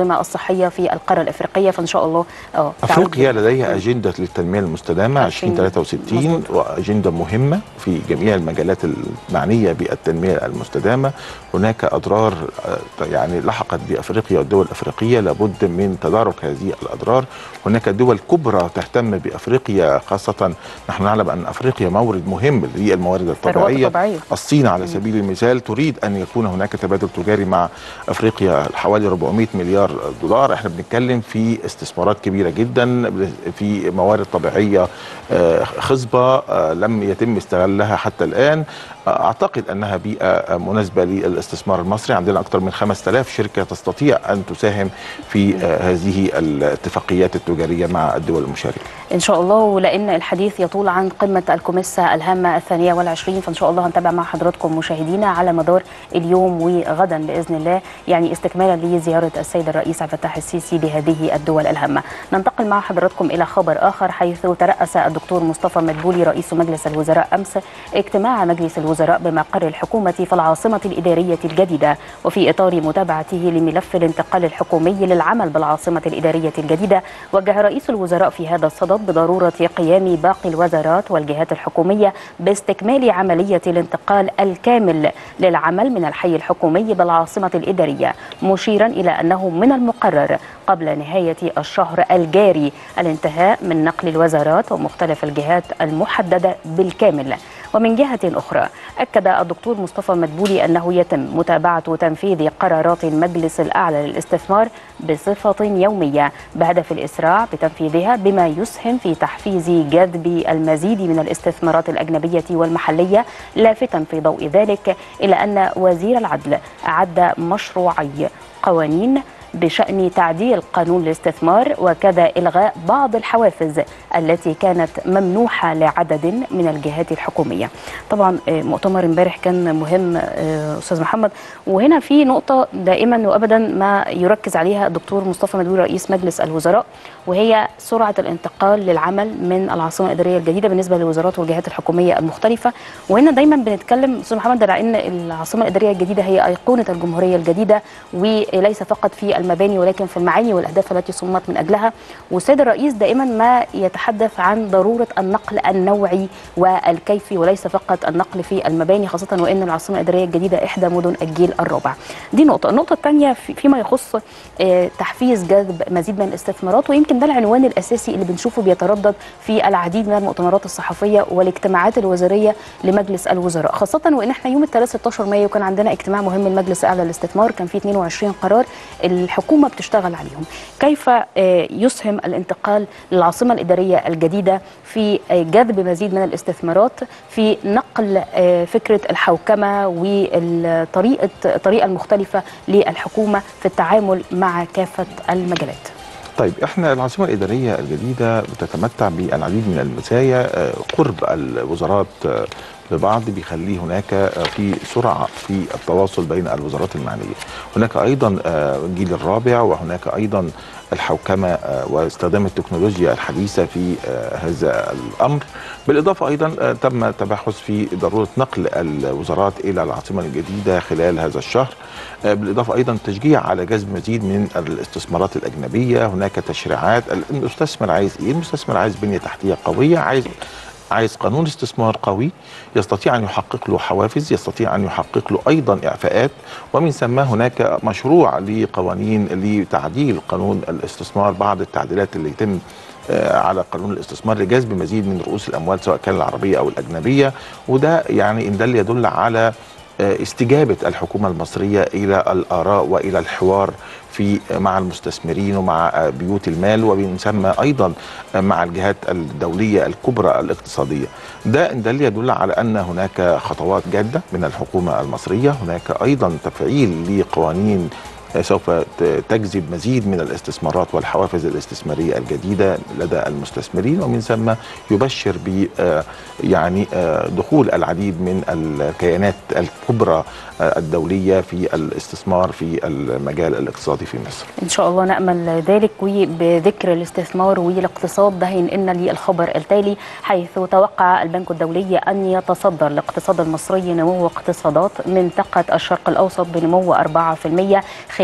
B: الانظمه الصحيه في القاره الافريقيه فان شاء الله اه تعود-
C: افريقيا لديها اجنده للتنميه المستدامه 2063
B: مظبوط.
C: واجنده مهمه في جميع المجالات المعنيه بالتنميه المستدامه هناك اضرار آه، يعني لحقت بافريقيا والدول الافريقيه لابد من تدارك هذه الاضرار هناك دول كبرى تهتم بافريقيا خاصه نحن نعلم ان افريقيا مورد مهم للموارد الطبيعيه
B: الطبيعية.
C: الصين على سبيل المثال تريد ان يكون هناك تبادل تجاري مع افريقيا حوالي 400 مليار دولار احنا بنتكلم في استثمارات كبيره جدا في موارد طبيعيه آه، خصبه آه، لم يتم استغلالها حتى الان آه، اعتقد انها بيئه آه، مناسبه للاستثمار المصري عندنا اكثر من 5000 شركه تستطيع ان تساهم في آه، هذه الاتفاقيات التجاريه مع الدول المشاركه
B: ان شاء الله ولان الحديث يطول عن قمه الكوميسا الهامه الثانيه والعشرين فان شاء الله هنتابع مع حضراتكم مشاهدينا على مدار اليوم وغدا باذن الله يعني استكمالا لزياره السيد الرئيس عبد الفتاح السيسي لهذه الدول الهامه. ننتقل مع حضراتكم الى خبر اخر حيث ترأس الدكتور مصطفى مدبولي رئيس مجلس الوزراء امس اجتماع مجلس الوزراء بمقر الحكومه في العاصمه الاداريه الجديده وفي اطار متابعته لملف الانتقال الحكومي للعمل بالعاصمه الاداريه الجديده وجه رئيس الوزراء في هذا الصدد بضروره قيام باقي الوزارات والجهات الحكوميه باستكمال عمليه الانتقال الكامل للعمل من الحي الحكومي بالعاصمه الاداريه مشيرا الى انه من المقرر قبل نهايه الشهر الجاري الانتهاء من نقل الوزارات ومختلف الجهات المحدده بالكامل ومن جهة أخرى أكد الدكتور مصطفى مدبولي أنه يتم متابعة تنفيذ قرارات المجلس الأعلى للاستثمار بصفة يومية بهدف الإسراع بتنفيذها بما يسهم في تحفيز جذب المزيد من الاستثمارات الأجنبية والمحلية لافتا في ضوء ذلك إلى أن وزير العدل أعد مشروعي قوانين بشأن تعديل قانون الاستثمار وكذا إلغاء بعض الحوافز التي كانت ممنوحة لعدد من الجهات الحكومية طبعا آه، مؤتمر امبارح كان مهم آه، أستاذ محمد وهنا في نقطة دائما وأبدا ما يركز عليها الدكتور مصطفى مدبولي رئيس مجلس الوزراء وهي سرعة الانتقال للعمل من العاصمة الإدارية الجديدة بالنسبة للوزارات والجهات الحكومية المختلفة وهنا دايما بنتكلم أستاذ محمد على أن العاصمة الإدارية الجديدة هي أيقونة الجمهورية الجديدة وليس فقط في المباني ولكن في المعاني والأهداف التي صمت من أجلها والسيد الرئيس دائما ما يتحدث عن ضرورة النقل النوعي والكيفي وليس فقط النقل في المباني خاصة وأن العاصمة الإدارية الجديدة إحدى مدن الجيل الرابع دي نقطة النقطة الثانية في- فيما يخص آه، تحفيز جذب مزيد من الاستثمارات ويمكن ده العنوان الأساسي اللي بنشوفه بيتردد في العديد من المؤتمرات الصحفية والاجتماعات الوزارية لمجلس الوزراء خاصة وإن احنا يوم الثلاث 16 مايو كان عندنا اجتماع مهم لمجلس الأعلى للاستثمار كان فيه 22 قرار الحكومة بتشتغل عليهم كيف آه، يسهم الانتقال للعاصمة الإدارية الجديدة في آه، جذب مزيد من الاستثمارات في نقل آه، فكرة الحوكمة والطريقة الطريقة المختلفة للحكومة في التعامل مع كافة المجالات
C: طيب احنا العاصمه الاداريه الجديده بتتمتع بالعديد من المزايا آه، قرب الوزارات آه، ببعض بيخليه هناك آه، في سرعه في التواصل بين الوزارات المعنيه هناك ايضا آه، الجيل الرابع وهناك ايضا الحوكمه آه، واستخدام التكنولوجيا الحديثه في آه، هذا الامر بالاضافه ايضا آه، تم تباحث في ضروره نقل الوزارات الى العاصمه الجديده خلال هذا الشهر آه، بالاضافه ايضا تشجيع على جذب مزيد من الاستثمارات الاجنبيه هناك تشريعات المستثمر عايز ايه المستثمر عايز بنيه تحتيه قويه عايز عايز قانون استثمار قوي يستطيع ان يحقق له حوافز يستطيع ان يحقق له ايضا اعفاءات ومن ثم هناك مشروع لقوانين لتعديل قانون الاستثمار بعض التعديلات اللي يتم آه، على قانون الاستثمار لجذب مزيد من رؤوس الاموال سواء كان العربيه او الاجنبيه وده يعني ان دل يدل على آه، استجابه الحكومه المصريه الى الاراء والى الحوار في مع المستثمرين ومع آه، بيوت المال ومن ثم ايضا آه، مع الجهات الدوليه الكبرى الاقتصاديه. ده ان دل يدل على ان هناك خطوات جاده من الحكومه المصريه، هناك ايضا تفعيل لقوانين آه، سوف ت- تجذب مزيد من الاستثمارات والحوافز الاستثماريه الجديده لدى المستثمرين ومن ثم يبشر ب آه، يعني آه، دخول العديد من الكيانات الكبرى آه، الدوليه في الاستثمار في المجال الاقتصادي في مصر.
B: ان شاء الله نامل ذلك وبذكر الاستثمار والاقتصاد ده هينقلنا للخبر التالي حيث توقع البنك الدولي ان يتصدر الاقتصاد المصري نمو اقتصادات منطقه الشرق الاوسط بنمو 4%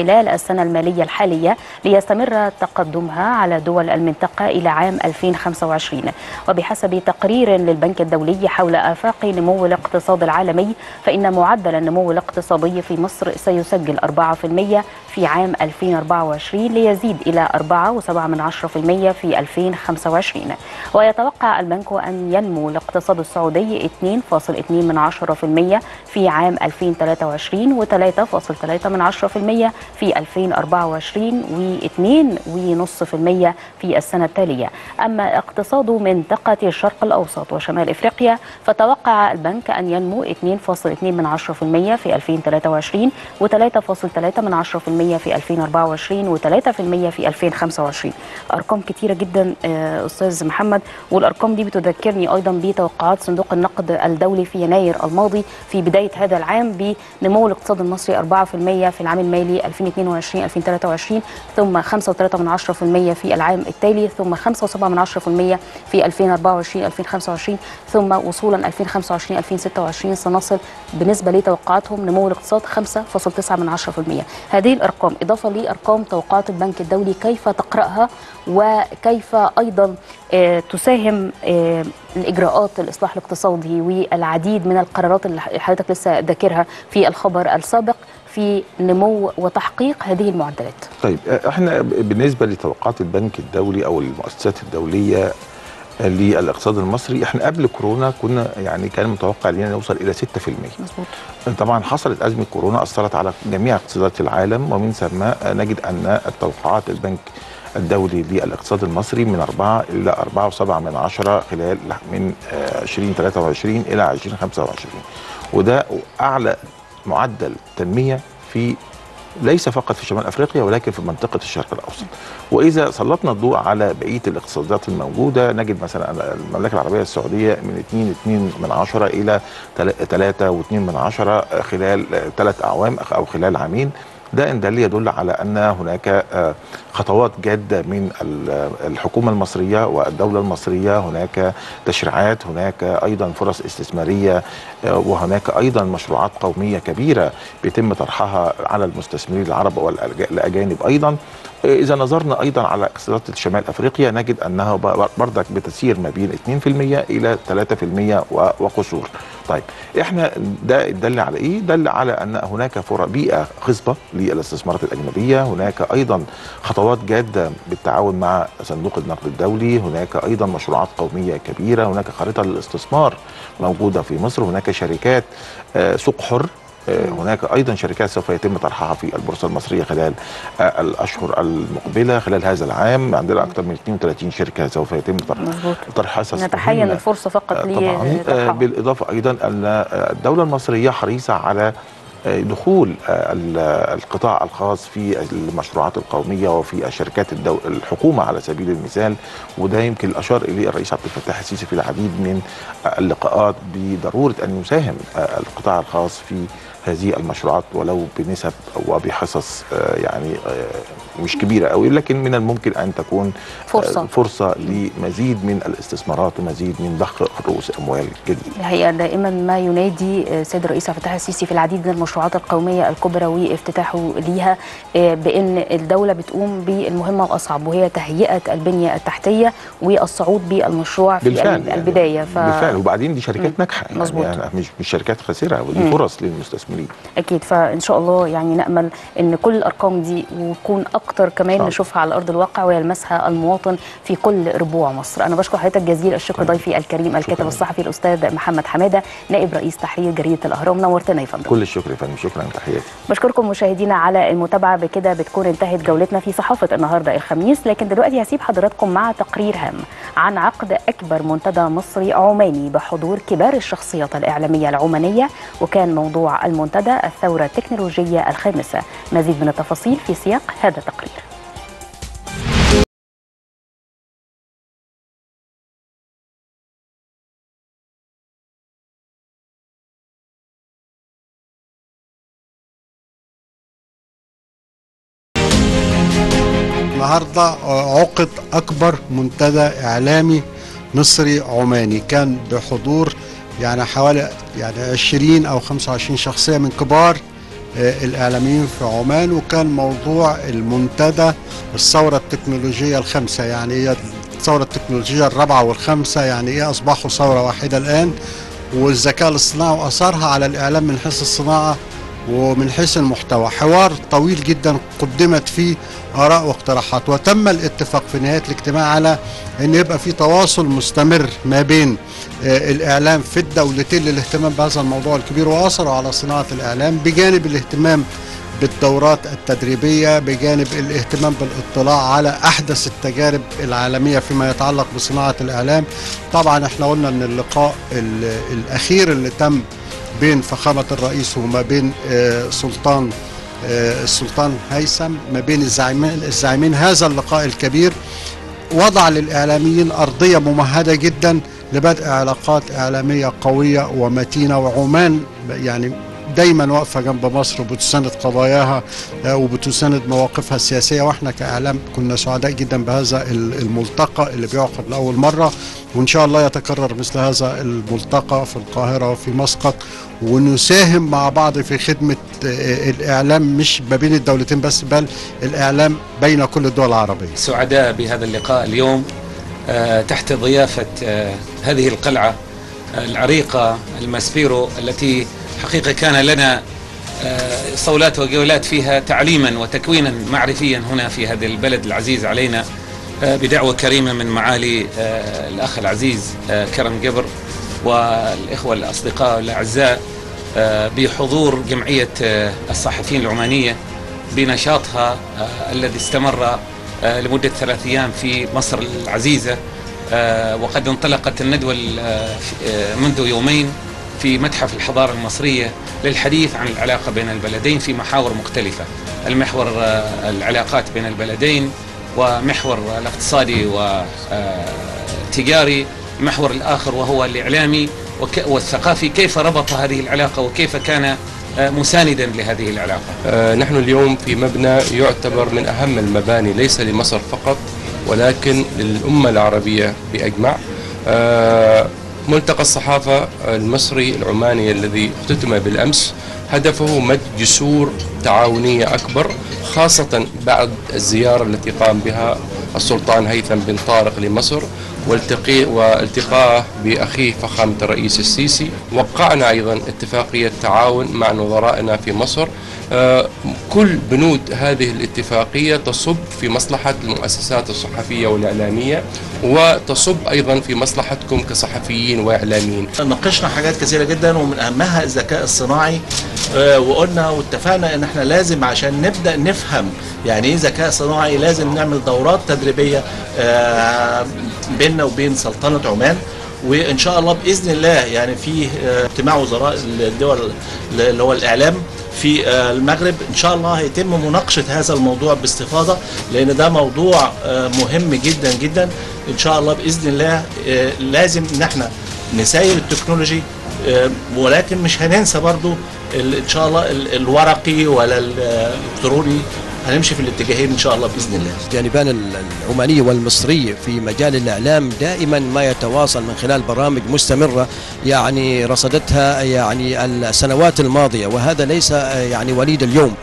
B: خلال السنة المالية الحالية ليستمر تقدمها على دول المنطقة إلى عام 2025 وبحسب تقرير للبنك الدولي حول آفاق نمو الاقتصاد العالمي فإن معدل النمو الاقتصادي في مصر سيسجل 4% في عام 2024 ليزيد إلى 4.7% في 2025 ويتوقع البنك أن ينمو الاقتصاد السعودي 2.2% في عام 2023 و3.3% في 2024 و2.5% في السنة التالية أما اقتصاد منطقة الشرق الأوسط وشمال إفريقيا فتوقع البنك أن ينمو 2.2% في 2023 و3.3% في 2024 و3% في 2025 أرقام كتيرة جدا آه، أستاذ محمد والأرقام دي بتذكرني أيضا بتوقعات صندوق النقد الدولي في يناير الماضي في بداية هذا العام بنمو الاقتصاد المصري 4% في العام المالي 2022-2023 ثم 5.3% في العام التالي ثم 5.7% في 2024-2025 ثم وصولا 2025-2026 سنصل بالنسبة لتوقعاتهم نمو الاقتصاد 5.9% هذه الأرقام إضافة لأرقام توقعات البنك الدولي كيف تقرأها وكيف أيضا آه، تساهم آه، الإجراءات الإصلاح الاقتصادي والعديد من القرارات اللي حضرتك لسه ذاكرها في الخبر السابق في نمو وتحقيق هذه المعدلات
C: طيب آه، احنا ب- بالنسبه لتوقعات البنك الدولي او المؤسسات الدوليه آه، للاقتصاد المصري احنا قبل كورونا كنا يعني كان متوقع لنا نوصل الى 6%
B: مظبوط
C: طبعا حصلت ازمه كورونا اثرت على جميع اقتصادات العالم ومن ثم آه، نجد ان التوقعات البنك الدولي للاقتصاد المصري من 4 الى 4.7 من عشرة خلال من آه، 2023 الى 2025 وده اعلى معدل تنميه في ليس فقط في شمال افريقيا ولكن في منطقه الشرق الاوسط. واذا سلطنا الضوء على بقيه الاقتصادات الموجوده نجد مثلا المملكه العربيه السعوديه من 2 2 من عشرة الى 3 و2 من عشرة خلال ثلاث اعوام او خلال عامين ده ان دل يدل على ان هناك آه، خطوات جاده من ال- الحكومه المصريه والدوله المصريه هناك تشريعات هناك ايضا فرص استثماريه آه، وهناك ايضا مشروعات قوميه كبيره بيتم طرحها على المستثمرين العرب والاجانب ايضا آه، اذا نظرنا ايضا على اقتصادات شمال افريقيا نجد انها ب- بردك بتسير ما بين 2% الى 3% و- وقصور طيب احنا ده دل على ايه دل على ان هناك فرص بيئه خصبه للاستثمارات الاجنبيه هناك ايضا خطوات جاده بالتعاون مع صندوق النقد الدولي هناك ايضا مشروعات قوميه كبيره هناك خريطه للاستثمار موجوده في مصر هناك شركات آه، سوق حر آه، هناك ايضا شركات سوف يتم طرحها في البورصه المصريه خلال آه، الاشهر المقبله خلال هذا العام عندنا اكثر من 32 شركه سوف يتم طرحها
B: مظبوط
C: طرح اساس
B: نتحين
C: مهمة.
B: الفرصة فقط
C: آه، طبعا آه،
B: لطرحها
C: بالاضافه ايضا ان آه، الدوله المصريه حريصه على آه، دخول آه، ال- القطاع الخاص في المشروعات القوميه وفي الشركات الدو... الحكومه على سبيل المثال وده يمكن اشار اليه الرئيس عبد الفتاح السيسي في العديد من آه، اللقاءات بضروره ان يساهم آه، القطاع الخاص في هذه المشروعات ولو بنسب وبحصص آه، يعني آه، مش كبيره قوي لكن من الممكن ان تكون
B: فرصة.
C: آه، فرصه لمزيد من الاستثمارات ومزيد من ضخ رؤوس اموال جديده
B: الحقيقه دائما ما ينادي آه، سيد الرئيس عبد الفتاح السيسي في العديد من المشروعات القوميه الكبرى وافتتاحه ليها آه، بان الدوله بتقوم بالمهمه الاصعب وهي تهيئه البنيه التحتيه والصعود بالمشروع في
C: بالفعل
B: ال- البدايه
C: ف... بالفعل وبعدين دي شركات ناجحه يعني,
B: مظبوط.
C: يعني مش مش شركات خاسره ودي
B: مم.
C: فرص للمستثمرين
B: اكيد فان شاء الله يعني نامل ان كل الارقام دي وتكون اكتر كمان
C: شاء
B: نشوفها على ارض الواقع ويلمسها المواطن في كل ربوع مصر انا بشكر حضرتك جزيل الشكر
C: شكراً.
B: ضيفي الكريم الكاتب
C: شكراً.
B: الصحفي الاستاذ محمد حماده نائب رئيس تحرير جريده الاهرام نورتنا يا فندم
C: كل الشكر يا فندم شكرا تحياتي
B: بشكركم مشاهدينا على المتابعه بكده بتكون انتهت جولتنا في صحافه النهارده الخميس لكن دلوقتي هسيب حضراتكم مع تقرير هام عن عقد اكبر منتدى مصري عماني بحضور كبار الشخصيات الاعلاميه العمانيه وكان موضوع المنتدى الثوره التكنولوجيه الخامسه مزيد من التفاصيل في سياق هذا التقرير
D: النهارده عقد اكبر منتدى اعلامي مصري عماني كان بحضور يعني حوالي يعني 20 او 25 شخصيه من كبار آه، الإعلاميين في عمان وكان موضوع المنتدى الثورة التكنولوجية الخامسة يعني هي الثورة التكنولوجية الرابعة والخامسة يعني إيه أصبحوا ثورة واحدة الآن والذكاء الاصطناعي وأثرها على الإعلام من حيث الصناعة ومن حيث المحتوى حوار طويل جدا قدمت فيه آراء واقتراحات وتم الاتفاق في نهاية الاجتماع على أن يبقى في تواصل مستمر ما بين آه، الإعلام في الدولتين للاهتمام بهذا الموضوع الكبير وأثروا على صناعة الإعلام بجانب الاهتمام بالدورات التدريبية بجانب الاهتمام بالاطلاع على أحدث التجارب العالمية فيما يتعلق بصناعة الإعلام طبعا احنا قلنا أن اللقاء ال- الأخير اللي تم بين فخامة الرئيس وما بين آه، سلطان آه، السلطان هيثم ما بين الزعيمين الزعيمين هذا اللقاء الكبير وضع للإعلاميين أرضية ممهدة جدا لبدء علاقات إعلامية قوية ومتينة وعمان يعني دايما واقفة جنب مصر وبتساند قضاياها آه، وبتساند مواقفها السياسية واحنا كإعلام كنا سعداء جدا بهذا ال- الملتقى اللي بيعقد لأول مرة وإن شاء الله يتكرر مثل هذا الملتقى في القاهرة وفي مسقط ونساهم مع بعض في خدمة آه، الإعلام مش ما بين الدولتين بس بل الإعلام بين كل الدول العربية
E: سعداء بهذا اللقاء اليوم آه، تحت ضيافة آه، هذه القلعة آه، العريقة الماسبيرو التي حقيقة كان لنا آه، صولات وجولات فيها تعليما وتكوينا معرفيا هنا في هذا البلد العزيز علينا آه، بدعوة كريمة من معالي آه، الأخ العزيز آه، كرم جبر والإخوة الأصدقاء الأعزاء آه، بحضور جمعية آه، الصحفيين العمانية بنشاطها آه، الذي استمر آه، لمدة ثلاث أيام في مصر العزيزة آه، وقد انطلقت الندوة ال- آه، في- آه، منذ يومين في متحف الحضارة المصرية للحديث عن العلاقة بين البلدين في محاور مختلفة المحور آه، العلاقات بين البلدين ومحور الاقتصادي والتجاري المحور الآخر وهو الإعلامي وك- والثقافي كيف ربط هذه العلاقة وكيف كان آه، مساندا لهذه العلاقة
F: آه، نحن اليوم في مبنى يعتبر من أهم المباني ليس لمصر فقط ولكن للأمة العربية بأجمع آه، ملتقى الصحافة المصري العماني الذي اختتم بالأمس هدفه مد جسور تعاونية أكبر خاصة بعد الزيارة التي قام بها السلطان هيثم بن طارق لمصر والتقي والتقائه بأخيه فخامة الرئيس السيسي وقعنا أيضا اتفاقية تعاون مع نظرائنا في مصر آه، كل بنود هذه الاتفاقية تصب في مصلحة المؤسسات الصحفية والإعلامية وتصب أيضا في مصلحتكم كصحفيين وإعلاميين
G: ناقشنا حاجات كثيره جدا ومن اهمها الذكاء الصناعي آه، وقلنا واتفقنا ان احنا لازم عشان نبدا نفهم يعني ايه ذكاء صناعي لازم نعمل دورات تدريبيه آه، بيننا وبين سلطنه عمان وان شاء الله باذن الله يعني في آه، اجتماع وزراء الدول اللي هو الاعلام في آه، المغرب ان شاء الله هيتم مناقشه هذا الموضوع باستفاضه لان ده موضوع آه، مهم جدا جدا ان شاء الله باذن الله آه، لازم ان احنا نساير التكنولوجي آه، ولكن مش هننسى برضو ال- ان شاء الله ال- الورقي ولا ال- الالكتروني هنمشي في الاتجاهين ان شاء الله باذن الله
H: الجانبان العماني والمصري في مجال الإعلام دائما ما يتواصل من خلال برامج مستمرة يعني رصدتها يعني السنوات الماضية وهذا ليس يعني وليد اليوم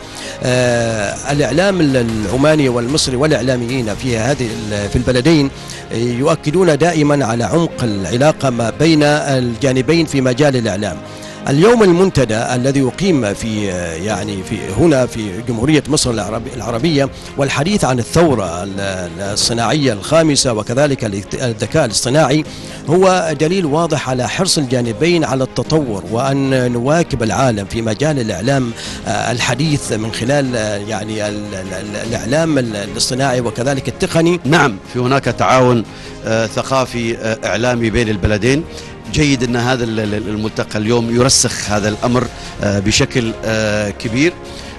H: آه، الإعلام العماني والمصري والإعلاميين في هذه ال- في البلدين يؤكدون دائما على عمق العلاقة ما بين الجانبين في مجال الإعلام اليوم المنتدى الذي يقيم في يعني في هنا في جمهورية مصر العربي- العربية والحديث عن الثورة ال- الصناعية الخامسة وكذلك الذكاء الاصطناعي هو دليل واضح على حرص الجانبين على التطور وأن نواكب العالم في مجال الإعلام آه، الحديث من خلال آه، يعني ال- ال- الإعلام الاصطناعي وكذلك التقني
I: نعم في هناك تعاون آه، ثقافي آه، إعلامي بين البلدين جيد أن هذا ال- ال- الملتقى اليوم يرسخ هذا الأمر آه، بشكل آه، كبير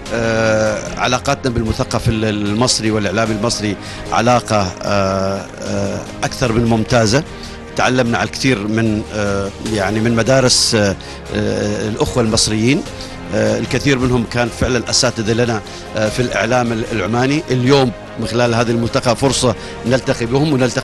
I: آه، علاقاتنا بالمثقف ال- المصري والإعلام المصري علاقة آه، آه، أكثر من ممتازة تعلمنا على الكثير من آه، يعني من مدارس آه، آه، الأخوة المصريين آه، الكثير منهم كان فعلا أساتذة لنا آه، في الإعلام العماني اليوم من خلال هذه الملتقى فرصة نلتقي بهم ونلتقي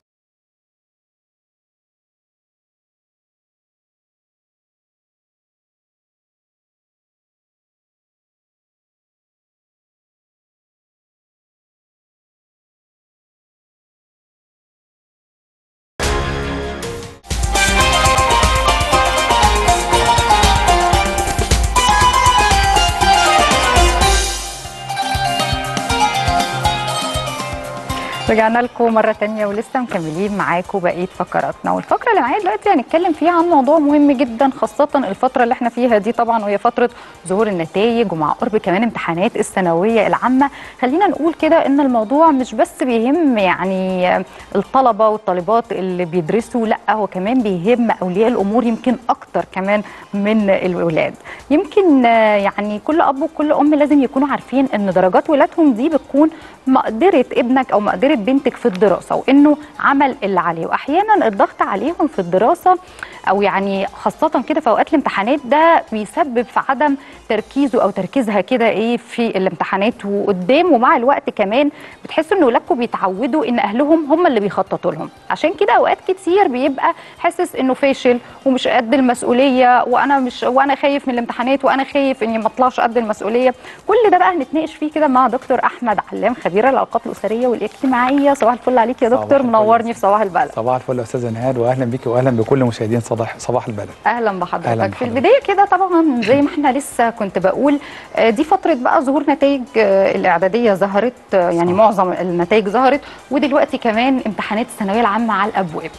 A: رجعنا لكم مرة تانية ولسه مكملين معاكم بقية فقراتنا والفقرة اللي معايا دلوقتي هنتكلم فيها عن موضوع مهم جدا خاصة الفترة اللي احنا فيها دي طبعا وهي فترة ظهور النتائج ومع قرب كمان امتحانات الثانوية العامة خلينا نقول كده ان الموضوع مش بس بيهم يعني الطلبة والطالبات اللي بيدرسوا لا هو كمان بيهم أولياء الأمور يمكن أكتر كمان من الولاد يمكن آه، يعني كل أب وكل أم لازم يكونوا عارفين ان درجات ولادهم دي بتكون مقدرة ابنك أو مقدرة بنتك في الدراسة وإنه عمل اللي عليه وأحيانا الضغط عليهم في الدراسة أو يعني خاصة كده في أوقات الامتحانات ده بيسبب في عدم تركيزه أو تركيزها كده إيه في الامتحانات وقدام ومع الوقت كمان بتحسوا إن ولادكم بيتعودوا إن أهلهم هم اللي بيخططوا لهم عشان كده أوقات كتير بيبقى حاسس إنه فاشل ومش قد المسؤولية وأنا مش وأنا خايف من الامتحانات وأنا خايف إني ما أطلعش قد المسؤولية كل ده بقى هنتناقش فيه كده مع دكتور أحمد علام خبير العلاقات الأسرية والاجتماعية صباح الفل عليك يا
J: صباح
A: دكتور
J: الفل.
A: منورني في صباح البلد
J: صباح الفل يا استاذه نهاد واهلا بك واهلا بكل مشاهدين صباح صباح البلد
A: اهلا بحضرتك
J: أهلاً
A: في
J: بحضرتك.
A: البدايه كده طبعا زي ما احنا لسه كنت بقول آه، دي فتره بقى ظهور نتائج آه، الاعداديه ظهرت آه، يعني معظم النتائج ظهرت ودلوقتي كمان امتحانات الثانويه العامه على الابواب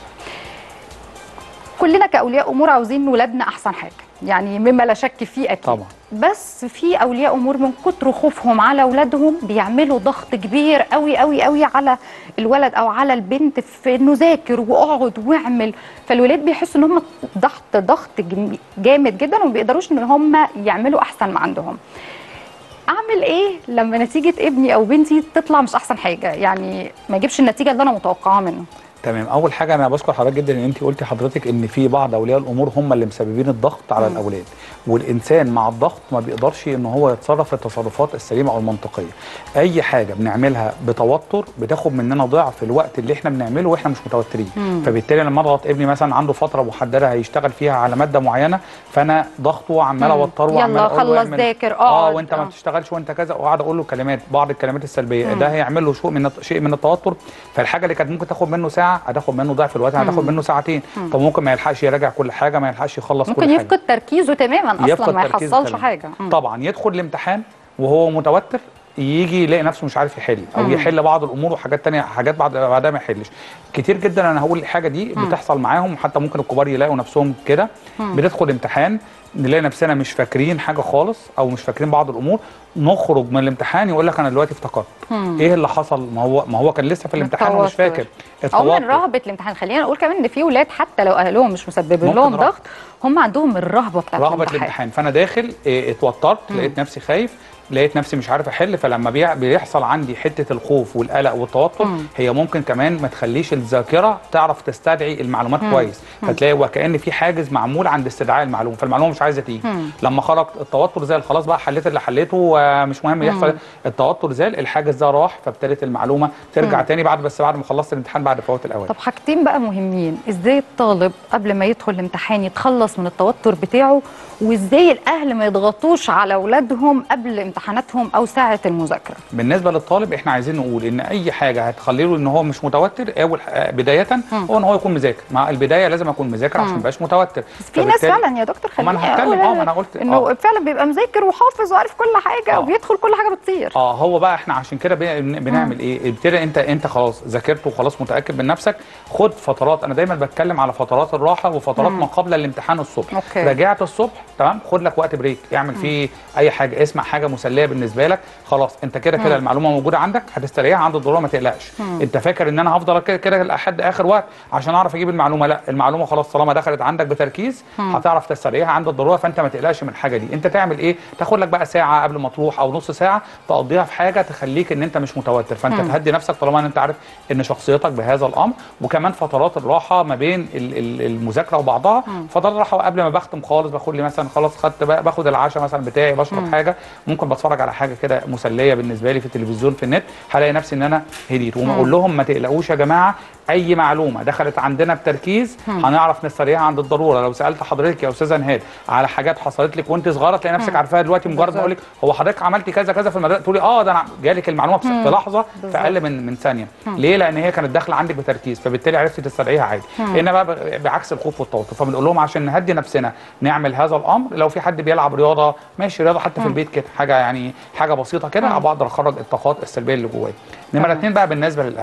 A: كلنا كاولياء امور عاوزين ولادنا احسن حاجه يعني مما لا شك فيه اكيد
J: طبعا
A: بس في اولياء امور من كتر خوفهم على اولادهم بيعملوا ضغط كبير قوي قوي قوي على الولد او على البنت في انه ذاكر واقعد واعمل فالولاد بيحسوا ان هم ضغط ضغط جم- جامد جدا وما بيقدروش ان هم يعملوا احسن ما عندهم اعمل ايه لما نتيجه ابني او بنتي تطلع مش احسن حاجه يعني ما يجيبش النتيجه اللي انا متوقعاها منه
J: تمام اول حاجه انا بشكر حضرتك جدا ان انت قلتي حضرتك ان في بعض اولياء الامور هم اللي مسببين الضغط على
A: مم.
J: الاولاد والانسان مع الضغط ما بيقدرش ان هو يتصرف التصرفات السليمه او المنطقيه اي حاجه بنعملها بتوتر بتاخد مننا ضعف الوقت اللي احنا بنعمله واحنا مش متوترين
A: مم.
J: فبالتالي لما اضغط ابني مثلا عنده فتره محدده هيشتغل فيها على ماده معينه فانا ضغطه عمال
A: مم.
J: اوتره
A: يلا
J: وعمال اقول له
A: خلص
J: اعمل-
A: ذاكر،
J: اه
A: اقعد،
J: وانت ما
A: آه.
J: بتشتغلش وانت كذا واقعد اقول له كلمات بعض الكلمات السلبيه
A: مم.
J: ده هيعمل له شيء من الت- شيء من التوتر فالحاجه اللي كانت ممكن تاخد منه ساعه هتاخد منه ضعف الوقت هتاخد
A: مم.
J: منه ساعتين
A: مم.
J: طب ممكن ما يلحقش يراجع كل حاجه ما يلحقش يخلص
A: ممكن
J: كل حاجه
A: يفقد تركيزه تماما اصلا
J: يفقد
A: ما
J: تركيزه
A: يحصلش
J: تماماً.
A: حاجه مم.
J: طبعا يدخل الامتحان وهو متوتر يجي يلاقي نفسه مش عارف يحل او
A: مم.
J: يحل بعض الامور وحاجات تانية حاجات بعد بعدها ما يحلش كتير جدا انا هقول الحاجه دي
A: مم.
J: بتحصل معاهم وحتى ممكن الكبار يلاقوا نفسهم كده
A: مم.
J: بندخل امتحان نلاقي نفسنا مش فاكرين حاجه خالص او مش فاكرين بعض الامور نخرج من الامتحان يقول لك انا دلوقتي افتكرت
A: مم.
J: ايه اللي حصل ما هو ما هو كان لسه في الامتحان ومش
A: التوتر.
J: فاكر
A: او من
J: التوتر.
A: رهبه الامتحان خلينا نقول كمان ان في ولاد حتى لو اهلهم مش مسببين
J: ممكن
A: لهم
J: رهبة.
A: ضغط هم عندهم الرهبه بتاعت
J: رهبه
A: الامتحان
J: الامتحان فانا داخل إيه، اتوترت
A: مم.
J: لقيت نفسي خايف لقيت نفسي مش عارف احل فلما بيع- بيحصل عندي حته الخوف والقلق والتوتر
A: مم.
J: هي ممكن كمان ما تخليش الذاكره تعرف تستدعي المعلومات
A: مم.
J: كويس
A: مم.
J: فتلاقي وكان في حاجز معمول عند استدعاء المعلومه فالمعلومه مش عايزه تيجي
A: مم.
J: لما خرج التوتر زال خلاص بقى حليت اللي حليته ومش مهم يحصل
A: مم.
J: التوتر زال الحاجز ده راح فابتدت المعلومه ترجع
A: مم.
J: تاني بعد بس بعد ما خلصت الامتحان بعد فوات الاوان
A: طب حاجتين بقى مهمين ازاي الطالب قبل ما يدخل الامتحان يتخلص من التوتر بتاعه وازاي الاهل ما يضغطوش على اولادهم قبل امتحاناتهم او ساعه المذاكره
J: بالنسبه للطالب احنا عايزين نقول ان اي حاجه هتخلي له ان هو مش متوتر اول ح- بدايه هو ان هو يكون مذاكر مع البدايه لازم اكون مذاكر عشان
A: مم.
J: ما يبقاش متوتر
A: بس في ناس
J: فبالتالي-
A: فعلا يا دكتور
J: ما انا
A: خليني
J: هتكلم
A: أقول
J: اه ما انا قلت
A: انه
J: آه.
A: فعلا بيبقى مذاكر وحافظ وعارف كل حاجه
J: آه.
A: وبيدخل كل حاجه بتطير
J: اه هو بقى احنا عشان كده بن- بنعمل ايه ابتدى انت انت خلاص ذاكرت وخلاص متاكد من نفسك خد فترات انا دايما بتكلم على فترات الراحه وفترات
A: مم.
J: ما قبل الامتحان الصبح
A: أوكي.
J: رجعت الصبح تمام خد لك وقت بريك اعمل فيه اي حاجه اسمع حاجه مسليه بالنسبه لك خلاص انت كده كده
A: مم.
J: المعلومه موجوده عندك هتستريحها عند الضروره ما تقلقش
A: مم.
J: انت فاكر ان انا هفضل كده كده لحد اخر وقت عشان اعرف اجيب المعلومه لا المعلومه خلاص طالما دخلت عندك بتركيز
A: مم.
J: هتعرف تستريحها عند الضروره فانت ما تقلقش من الحاجه دي انت تعمل ايه تاخد لك بقى ساعه قبل ما تروح او نص ساعه تقضيها في حاجه تخليك ان انت مش متوتر فانت
A: مم.
J: تهدي نفسك طالما ان انت عارف ان شخصيتك بهذا الامر وكمان فترات الراحه ما بين ال- ال- المذاكره وبعضها
A: مم.
J: فترات الراحه قبل ما بختم خالص باخد لي مثلا خلاص خدت بقى باخد العشاء مثلا بتاعي بشرب
A: مم.
J: حاجه ممكن بتفرج على حاجه كده مسليه بالنسبه لي في التلفزيون في النت هلاقي نفسي ان انا هديت
A: مم.
J: واقول لهم ما تقلقوش يا جماعه اي معلومه دخلت عندنا بتركيز
A: مم.
J: هنعرف نستريحها عند الضروره لو سالت حضرتك يا استاذه نهاد على حاجات حصلت لك وانت صغيره تلاقي نفسك
A: مم.
J: عارفاها دلوقتي مجرد ما اقول لك هو حضرتك عملتي كذا كذا في المدرسه تقولي اه ده انا جالك المعلومه في
A: مم.
J: في لحظه في
A: بالظبط.
J: اقل من من ثانيه
A: مم.
J: ليه لان هي كانت داخله عندك بتركيز فبالتالي عرفتي تستدعيها عادي
A: مم.
J: هنا بقى ب- بعكس الخوف والتوتر فبنقول لهم عشان نهدي نفسنا نعمل هذا الامر لو في حد بيلعب رياضه ماشي رياضه حتى في
A: مم.
J: البيت كده حاجه يعني حاجه بسيطه كده
A: مم.
J: بقدر اخرج الطاقات السلبيه اللي جوايا نمره
A: تمام.
J: اتنين بقى بالنسبه للاهل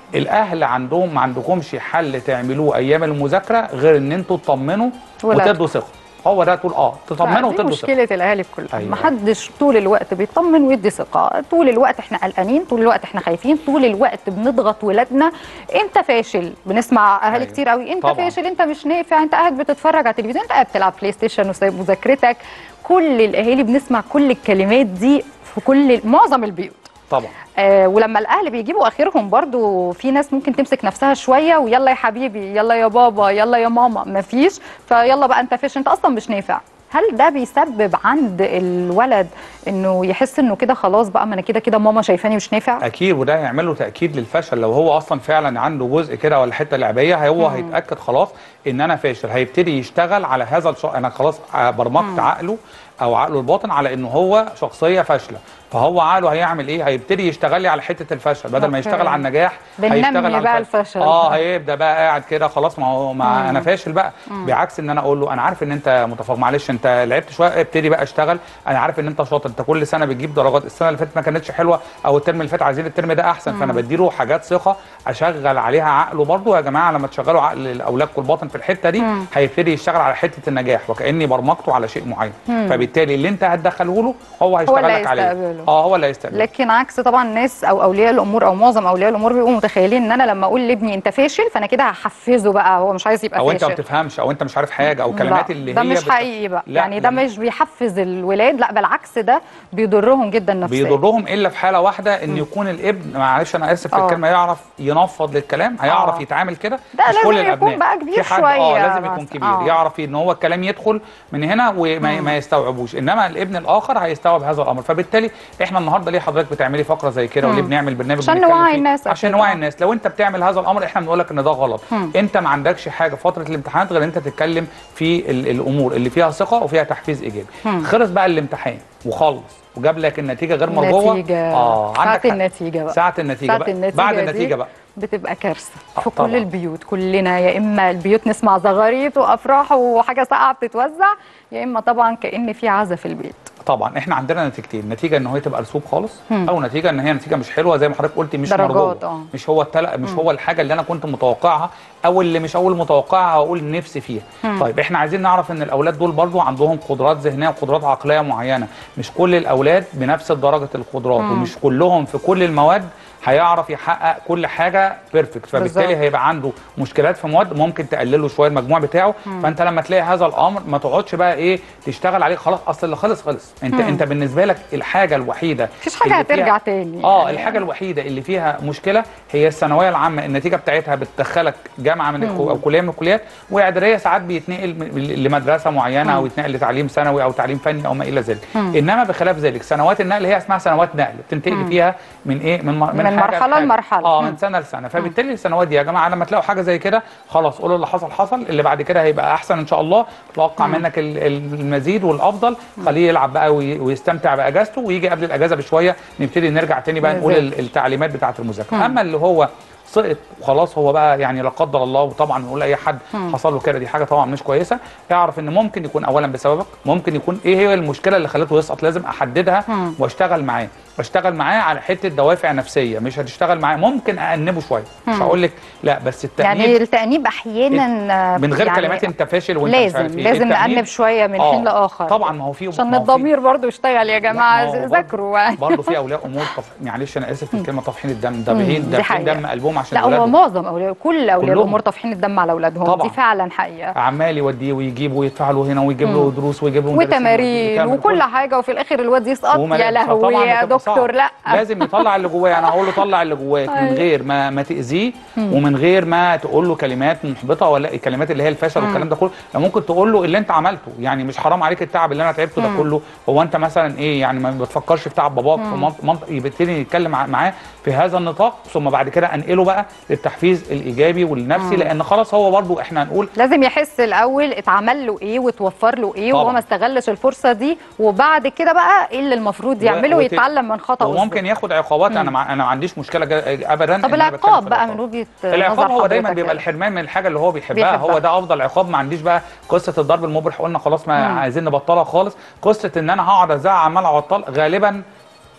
J: الاهل عندهم ما عندكمش حل تعملوه ايام المذاكره غير ان انتوا تطمنوا
A: ولادكم.
J: وتدوا ثقه هو ده تقول اه تطمنوا
A: دي
J: وتدوا ثقه
A: مشكله الاهالي كلها
J: أيوة.
A: أيوة. محدش طول الوقت بيطمن ويدي ثقه طول الوقت احنا قلقانين طول الوقت احنا خايفين طول الوقت بنضغط ولادنا انت فاشل بنسمع اهالي
J: أيوة.
A: أيوة. كتير قوي انت
J: طبعاً.
A: طبعا. فاشل انت مش نافع انت قاعد بتتفرج على التلفزيون انت قاعد بتلعب بلاي ستيشن وسايب مذاكرتك كل الاهالي بنسمع كل الكلمات دي في كل معظم البيوت
J: طبعا
A: آه ولما الاهل بيجيبوا اخرهم برضو في ناس ممكن تمسك نفسها شويه ويلا يا حبيبي يلا يا بابا يلا يا ماما مفيش فيلا بقى انت فيش انت اصلا مش نافع هل ده بيسبب عند الولد انه يحس انه كده خلاص بقى ما انا كده كده ماما شايفاني مش نافع
J: اكيد وده هيعمل له تاكيد للفشل لو هو اصلا فعلا عنده جزء كده ولا حته لعبيه هو
A: مم.
J: هيتاكد خلاص ان انا فاشل هيبتدي يشتغل على هذا الش... انا خلاص برمجت عقله او عقله الباطن على ان هو شخصيه فاشله فهو عقله هيعمل ايه هيبتدي يشتغل لي على حته الفشل بدل ما
A: أوكي.
J: يشتغل على النجاح
A: بننمي
J: هيشتغل على
A: بقى الفشل.
J: اه هيبدا بقى قاعد كده خلاص ما هو ما
A: مم.
J: انا فاشل بقى
A: مم.
J: بعكس ان انا اقول له انا عارف ان انت متفوق معلش انت لعبت شويه ابتدي بقى اشتغل انا عارف ان انت شاطر انت كل سنه بتجيب درجات السنه اللي فاتت ما كانتش حلوه او الترم اللي فات عايزين الترم ده احسن فانا
A: مم.
J: بديله حاجات ثقه اشغل عليها عقله برضو يا جماعه لما تشغلوا عقل اولادكم الباطن في الحته دي
A: مم.
J: هيبتدي يشتغل على حته النجاح وكاني برمجته على شيء معين
A: مم.
J: فبالتالي اللي انت هتدخله له هو هيشتغل
A: اللي
J: لك عليه
A: هيستقبله.
J: اه هو اللي هيستقبله
A: لكن عكس طبعا الناس او اولياء الامور او معظم اولياء الامور بيبقوا متخيلين ان انا لما اقول لابني انت فاشل فانا كده هحفزه بقى هو مش عايز يبقى
J: او انت
A: فاشل
J: ما بتفهمش او انت مش عارف حاجه او كلمات
A: لا،
J: اللي
A: ده
J: هي
A: مش
J: بت-
A: حقيقي بقى
J: لا،
A: يعني ده
J: لما-
A: مش بيحفز الولاد لا بالعكس ده بيضرهم جدا نفسيا
J: بيضرهم الا في حاله واحده ان يكون الابن معلش انا اسف في
A: آه.
J: الكلمه يعرف ينفض للكلام هيعرف
A: آه.
J: يتعامل كده
A: ده
J: مش
A: لازم
J: كل
A: يكون
J: الابناء
A: بقى كبير
J: في حد
A: شوية
J: اه لازم
A: بس.
J: يكون كبير
A: آه.
J: يعرف ان هو الكلام يدخل من هنا وما ما يستوعبوش انما الابن الاخر هيستوعب هذا الامر فبالتالي احنا النهارده ليه حضرتك بتعملي فقره زي كده
A: مم.
J: وليه بنعمل برنامج
A: عشان
J: بنتكلم
A: نوعي
J: فيه؟
A: الناس
J: عشان
A: أكيد،
J: نوعي
A: آه.
J: الناس لو انت بتعمل هذا الامر احنا بنقول لك ان ده غلط
A: مم.
J: انت ما عندكش حاجه في فتره الامتحانات غير انت تتكلم في ال- الامور اللي فيها ثقه وفيها تحفيز ايجابي
A: مم.
J: خلص بقى الامتحان وخلص وجاب لك النتيجه غير مرجوه
A: النتيجة
J: اه
A: ساعة
J: عندك حق.
A: النتيجة بقى
J: ساعة النتيجة
A: ساعة
J: بقى.
A: النتيجة
J: بعد
A: دي
J: النتيجة بقى
A: بتبقى كارثة
J: آه،
A: في
J: طبعاً.
A: كل البيوت كلنا يا إما البيوت نسمع زغاريت وأفراح وحاجة ساقعة بتتوزع يا إما طبعا كأن في عزا في البيت
J: طبعا احنا عندنا نتيجتين نتيجه ان هي تبقى رسوب خالص
A: مم.
J: او نتيجه ان هي نتيجه مش حلوه زي ما حضرتك قلتي مش
A: درجات،
J: مرجوه
A: آه.
J: مش هو التل... مش
A: مم.
J: هو الحاجه اللي انا كنت متوقعها او اللي مش اول متوقعها واقول نفسي فيها
A: مم.
J: طيب احنا عايزين نعرف ان الاولاد دول برضو عندهم قدرات ذهنيه وقدرات عقليه معينه مش كل الاولاد بنفس درجه القدرات
A: مم.
J: ومش كلهم في كل المواد هيعرف يحقق كل حاجه بيرفكت فبالتالي
A: بالظبط.
J: هيبقى عنده مشكلات في مواد ممكن تقلله شويه المجموع بتاعه
A: مم.
J: فانت لما تلاقي هذا الامر ما تقعدش بقى ايه تشتغل عليه خلاص اصل اللي خلص خلص انت
A: مم.
J: انت بالنسبه لك الحاجه الوحيده
A: مفيش حاجة
J: اللي فيها-
A: هترجع تاني
J: اه
A: يعني.
J: الحاجه الوحيده اللي فيها مشكله هي الثانويه العامه النتيجه بتاعتها بتدخلك جامعه من الكو-
A: مم.
J: او كليه من الكليات واعداديه ساعات بيتنقل من- لمدرسه معينه او
A: مم.
J: يتنقل لتعليم ثانوي او تعليم فني او ما الى ذلك
A: مم.
J: انما بخلاف ذلك سنوات النقل هي اسمها سنوات نقل بتنتقل
A: مم.
J: فيها من ايه من م-
A: من
J: حاجة
A: مرحلة
J: لحاجة.
A: لمرحلة.
J: اه
A: مم.
J: من سنه لسنه فبالتالي السنوات دي يا جماعه لما تلاقوا حاجه زي كده خلاص قولوا اللي حصل حصل اللي بعد كده هيبقى احسن ان شاء الله توقع
A: مم.
J: منك ال- ال- المزيد والافضل خليه يلعب بقى وي- ويستمتع باجازته ويجي قبل الاجازه بشويه نبتدي نرجع تاني بقى نقول
A: بالظبط.
J: ال- التعليمات بتاعه المذاكره
A: مم.
J: اما اللي هو سقط وخلاص هو بقى يعني لا قدر الله وطبعا نقول اي حد
A: مم.
J: حصل له كده دي حاجه طبعا مش كويسه اعرف ان ممكن يكون اولا بسببك ممكن يكون ايه هي المشكله اللي خلته يسقط لازم احددها
A: مم.
J: واشتغل معاه اشتغل معاه على حته دوافع نفسيه مش هتشتغل معاه ممكن اانبه شويه مش
A: مم.
J: هقول لك لا بس التانيب
A: يعني التأنيب أحيانا
J: من غير
A: يعني
J: كلمات انت فاشل وانت مش
A: لازم
J: عارف ايه
A: لازم
J: التأنيب-
A: نأنب شوية من
J: آه،
A: حين لآخر
J: طبعا ما هو في
A: عشان
J: ما هو في-
A: الضمير برضو يشتغل يا
J: ما
A: جماعة
J: هو برضو-
A: ذاكروا يعني
J: برضه في اولياء امور طف... معلش انا اسف في الكلمه طافحين الدم دابحين
A: دي
J: دابحين
A: حقيقة.
J: دم قلبهم عشان
A: لا هو
J: أولادهم.
A: معظم أولياء كل أولياء
J: كلهم.
A: الأمور طافحين الدم على أولادهم
J: طبعاً.
A: دي فعلا حقيقة
J: عمال يوديه ويجيب ويدفع له هنا ويجيب له
A: مم.
J: دروس ويجيب له مدرسين
A: وتمارين
J: ويعمل
A: وكل
J: كل-
A: حاجة وفي الآخر الواد يسقط
J: وما-
A: يا لهوي
J: فطبعاً
A: يا
J: بتبقى صعب.
A: دكتور لا
J: لازم يطلع اللي جواه انا هقول له طلع اللي جواك من
A: أيوة.
J: غير ما ما تاذيه
A: مم.
J: ومن غير ما تقول له كلمات محبطه ولا الكلمات اللي هي الفشل
A: مم.
J: والكلام ده كله لا ممكن تقول له اللي انت عملته يعني مش حرام عليك التعب اللي انا تعبته ده
A: مم.
J: كله هو انت مثلا ايه يعني ما بتفكرش في تعب باباك في
A: مم.
J: منطق منطق يبتدي يتكلم مع- معاه في هذا النطاق ثم بعد كده انقله بقى للتحفيز الايجابي والنفسي
A: مم.
J: لان خلاص هو برضو احنا هنقول
A: لازم يحس الاول اتعمل له ايه وتوفر له ايه
J: طبعاً.
A: وهو ما استغلش الفرصه دي وبعد كده بقى ايه اللي المفروض يعمله
J: وت-
A: ويتعلم من خطأه
J: وممكن ياخد عقوبات انا
A: مم.
J: مع انا ما عنديش مشكله جا- ابدا
A: طب
J: إن أنا بتكلم
A: العقاب
J: في
A: بقى
J: العقاب.
A: من وجهه
J: العقاب
A: نظر
J: هو دايما
A: حضرتك
J: بيبقى
A: كده.
J: الحرمان من الحاجه اللي هو بيحبها,
A: بيحبها.
J: هو ده افضل عقاب ما عنديش بقى قصه الضرب المبرح قلنا خلاص ما
A: مم.
J: عايزين نبطلها خالص قصه ان انا هقعد ازعق عمال اعطل غالبا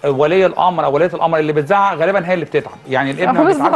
J: ولي الامر او وليه الامر اللي بتزعق غالبا هي اللي بتتعب يعني الابن ما بيتعبش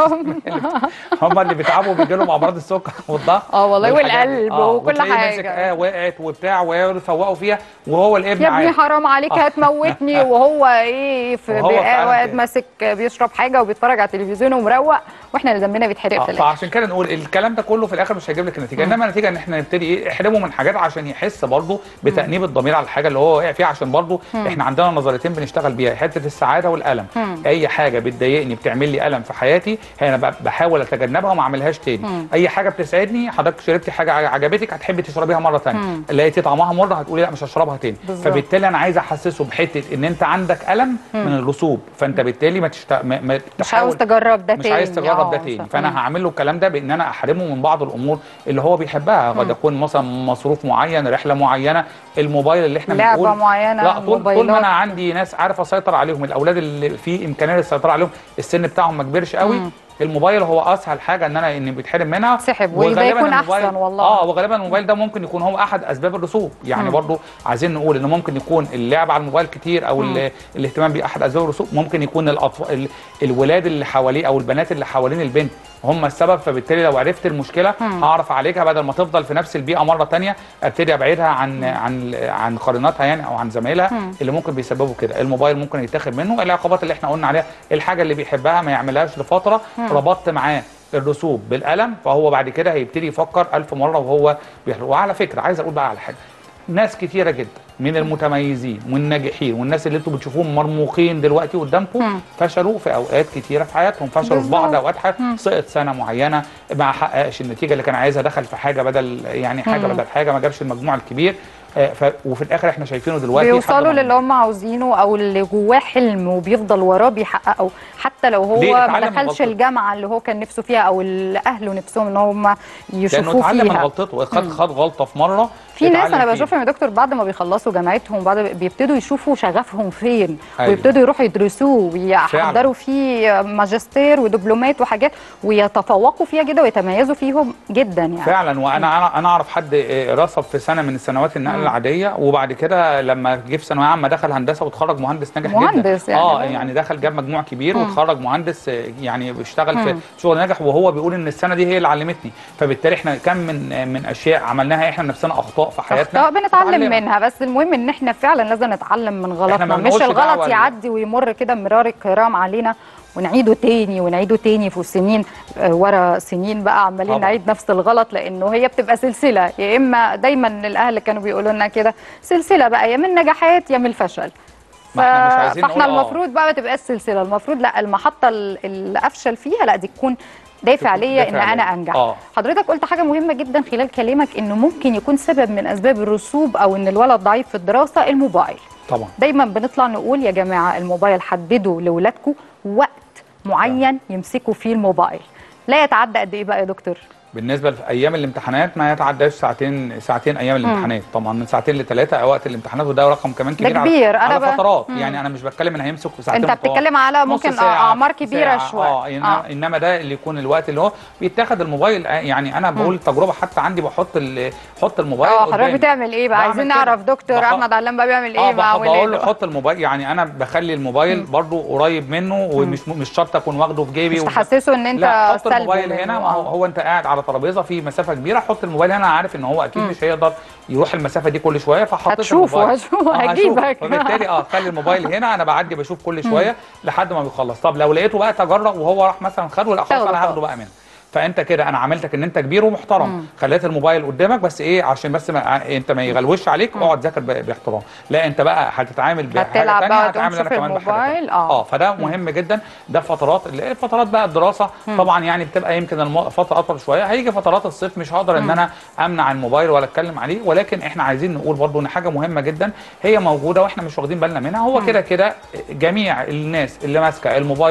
J: هم اللي بيتعبوا وبيجي لهم امراض السكر والضغط
A: اه والله
J: والحاجات دي.
A: والقلب
J: آه،
A: وكل
J: وتلاقيه ماسك،
A: حاجة.
J: اه وقعت وبتاع ويفوقوا فيها وهو الابن
A: يا ابني
J: عادي.
A: حرام عليك
J: آه.
A: هتموتني وهو ايه في
J: وهو
A: بقى
J: فعلاً
A: قاعد
J: كده.
A: ماسك بيشرب حاجه وبيتفرج على التلفزيون ومروق واحنا اللي دمنا بيتحرق في
J: آه،
A: الاخر
J: فعشان كده نقول الكلام ده كله في الاخر مش هيجيب لك النتيجه انما النتيجه ان احنا نبتدي ايه احرمه من حاجات عشان يحس برضه بتانيب الضمير على الحاجه اللي هو واقع فيها عشان برضه
A: مم.
J: احنا عندنا نظريتين بنشتغل بيها حته السعاده والالم
A: مم.
J: اي حاجه بتضايقني بتعمل لي الم في حياتي هي انا ب- بحاول اتجنبها وما اعملهاش تاني
A: مم.
J: اي حاجه بتسعدني حضرتك شربتي حاجه ع- عجبتك هتحبي تشربيها مره ثانيه
A: مم.
J: لقيتي طعمها مره هتقولي لا مش هشربها تاني
A: بالظبط.
J: فبالتالي انا عايز احسسه بحته ان انت عندك الم
A: مم.
J: من الرسوب فانت بالتالي ما, تشت... ما... ما
A: مش عاوز تجرب ده
J: مش
A: تاني
J: عايز تجرب ده
A: آه،
J: تاني
A: مش-
J: فانا
A: مم.
J: هعمل له الكلام ده بان انا احرمه من بعض الامور اللي هو بيحبها قد
A: مم.
J: يكون مثلا مصروف معين رحله معينه الموبايل اللي احنا
A: لعبة
J: بنقول
A: معينة،
J: لا طول, طول ما
A: موبايلات.
J: انا عندي ناس عارف اسيطر عليهم الاولاد اللي في امكانيه السيطره عليهم السن بتاعهم ما كبرش قوي
A: مم.
J: الموبايل هو اسهل حاجه ان انا اني بيتحرم منها
A: سحب وده
J: وغالباً
A: يكون
J: الموبايل-
A: أحسن والله.
J: اه وغالبا الموبايل ده ممكن يكون هو احد اسباب الرسوب يعني
A: مم.
J: برضو عايزين نقول ان ممكن يكون اللعب على الموبايل كتير او ال- الاهتمام بيه احد اسباب الرسوب ممكن يكون الاطفال الولاد اللي حواليه او البنات اللي حوالين البنت هم السبب فبالتالي لو عرفت المشكله
A: مم.
J: هعرف اعالجها بدل ما تفضل في نفس البيئه مره تانية ابتدي ابعدها عن عن عن قريناتها يعني او عن زمايلها
A: مم.
J: اللي ممكن بيسببوا كده الموبايل ممكن يتاخد منه العقوبات اللي احنا قلنا عليها الحاجه اللي بيحبها ما يعملهاش لفتره
A: مم.
J: ربطت معاه الرسوب بالالم فهو بعد كده هيبتدي يفكر ألف مره وهو بيحلم وعلى فكره عايز اقول بقى على حاجه ناس كتيره جدا من المتميزين والناجحين والناس اللي انتوا بتشوفوهم مرموقين دلوقتي قدامكم
A: مم.
J: فشلوا في اوقات كتيره في حياتهم فشلوا في بعض
A: بالظبط.
J: اوقات حياتهم سقط سنه معينه ما حققش النتيجه اللي كان عايزها دخل في حاجه بدل يعني حاجه
A: مم.
J: بدل حاجه ما جابش المجموع الكبير آه، ف وفي الاخر احنا شايفينه دلوقتي
A: بيوصلوا
J: حد ما-
A: للي هم عاوزينه او اللي جواه حلم وبيفضل وراه بيحققه حتى لو هو
J: ليه؟
A: ما
J: اتعلم من
A: دخلش
J: غلطته.
A: الجامعه اللي هو كان نفسه فيها او اللي اهله نفسهم ان هم
J: لانه
A: يشوفوه
J: اتعلم من
A: فيها
J: غلطته خد خد غلطه في مره
A: في ناس
J: اتعلم
A: انا
J: فيها.
A: بشوفهم يا دكتور بعد ما بيخلصوا جامعتهم بعد بيبتدوا يشوفوا شغفهم فين
J: أيوة.
A: ويبتدوا يروحوا يدرسوه ويحضروا فيه ماجستير ودبلومات وحاجات ويتفوقوا فيها جدا ويتميزوا فيهم جدا يعني
J: فعلا وانا انا انا اعرف حد آه، رسب في سنه من السنوات النقل
A: مم.
J: العاديه وبعد كده لما جه في ثانويه عامه دخل هندسه وتخرج مهندس ناجح جدا
A: مهندس يعني.
J: اه يعني دخل جاب مجموع كبير
A: مم.
J: وتخرج مهندس آه، يعني بيشتغل في
A: مم.
J: شغل ناجح وهو بيقول ان السنه دي هي اللي علمتني فبالتالي احنا كم من آه، من اشياء عملناها احنا نفسنا اخطاء في حياتنا
A: اخطاء بنتعلم
J: نتعلمها.
A: منها بس المهم ان احنا فعلا لازم نتعلم من
J: إحنا
A: غلطنا
J: ما
A: مش
J: بنقولش
A: الغلط
J: دعوة ل-
A: يعدي ويمر كده مرار الكرام علينا ونعيده تاني ونعيده تاني في سنين آه، ورا سنين بقى عمالين
J: طبعا.
A: نعيد نفس الغلط لانه هي بتبقى سلسله يا اما دايما الاهل كانوا بيقولوا لنا كده سلسله بقى يا من نجاحات يا من الفشل
J: ما إحنا مش عايزين
A: فاحنا
J: نقول آه.
A: المفروض بقى ما تبقاش سلسله المفروض لا المحطه ال- اللي افشل فيها لا دي تكون دافع
J: تكون
A: ليا ان
J: دافع
A: انا
J: ليا.
A: انجح
J: آه.
A: حضرتك قلت حاجه مهمه جدا خلال كلامك انه ممكن يكون سبب من اسباب الرسوب او ان الولد ضعيف في الدراسه الموبايل
J: طبعا
A: دايما بنطلع نقول يا جماعه الموبايل حددوا لاولادكم وقت معين يمسكوا فيه الموبايل لا يتعدى قد ايه بقى يا دكتور
J: بالنسبه لايام الامتحانات ما يتعداش ساعتين ساعتين ايام الامتحانات طبعا من ساعتين لثلاثه وقت الامتحانات وده رقم كمان كبير
A: كبير.
J: على,
A: أنا
J: على
A: ب-
J: فترات
A: مم.
J: يعني انا مش بتكلم ان هيمسك ساعتين
A: انت
J: متواصل.
A: بتتكلم على
J: نص
A: ممكن
J: ساعة،
A: اعمار كبيره
J: ساعة.
A: شويه
J: اه إنما,
A: آه.
J: انما ده اللي يكون الوقت اللي هو بيتاخد الموبايل آه، يعني انا بقول تجربه حتى عندي بحط ال- حط الموبايل
A: اه حضرتك
J: قدامي.
A: بتعمل ايه بقى
J: بعمل
A: عايزين
J: كده.
A: نعرف دكتور
J: بحط-
A: احمد علام بقى بيعمل
J: اه
A: ايه مع
J: بح- بقول له
A: ولاده
J: حط الموبايل يعني انا بخلي الموبايل برضو قريب منه ومش مش شرط اكون واخده في جيبي
A: مش
J: ومش-
A: تحسسه ان انت
J: لا حط
A: سلبه
J: الموبايل
A: منه.
J: هنا ما هو,
A: آه.
J: هو انت قاعد على ترابيزه في مسافه كبيره حط الموبايل هنا عارف ان هو اكيد
A: مم.
J: مش هيقدر يروح المسافه دي كل شويه فحطيت
A: هتشوفه،
J: الموبايل
A: هشوفه،
J: آه،
A: هجيبك.
J: هشوفه. فبالتالي اه خلي الموبايل هنا انا بعدي بشوف كل شويه لحد ما بيخلص طب لو لقيته بقى تجرب وهو راح مثلا خده لا خلاص
A: تاخده
J: انا هاخده
A: خالص.
J: بقى منه فانت كده انا عملتك ان انت كبير ومحترم
A: مم.
J: خليت الموبايل قدامك بس ايه عشان بس ما انت ما يغلوش عليك اقعد ذاكر ب- باحترام لا انت بقى هتتعامل بحاجه
A: هتلعب
J: ثانيه
A: بقى
J: هتعامل
A: وتقوم
J: انا
A: تشوف
J: كمان بحاجه
A: الموبايل،
J: تانية.
A: آه.
J: اه فده مهم جدا ده فترات اللي هي فترات بقى الدراسه طبعا يعني بتبقى يمكن الم- فتره اطول شويه هيجي فترات الصيف مش هقدر ان انا امنع الموبايل ولا اتكلم عليه ولكن احنا عايزين نقول برضو ان حاجه مهمه جدا هي موجوده واحنا مش واخدين بالنا منها هو كده كده جميع الناس اللي ماسكه الموبايل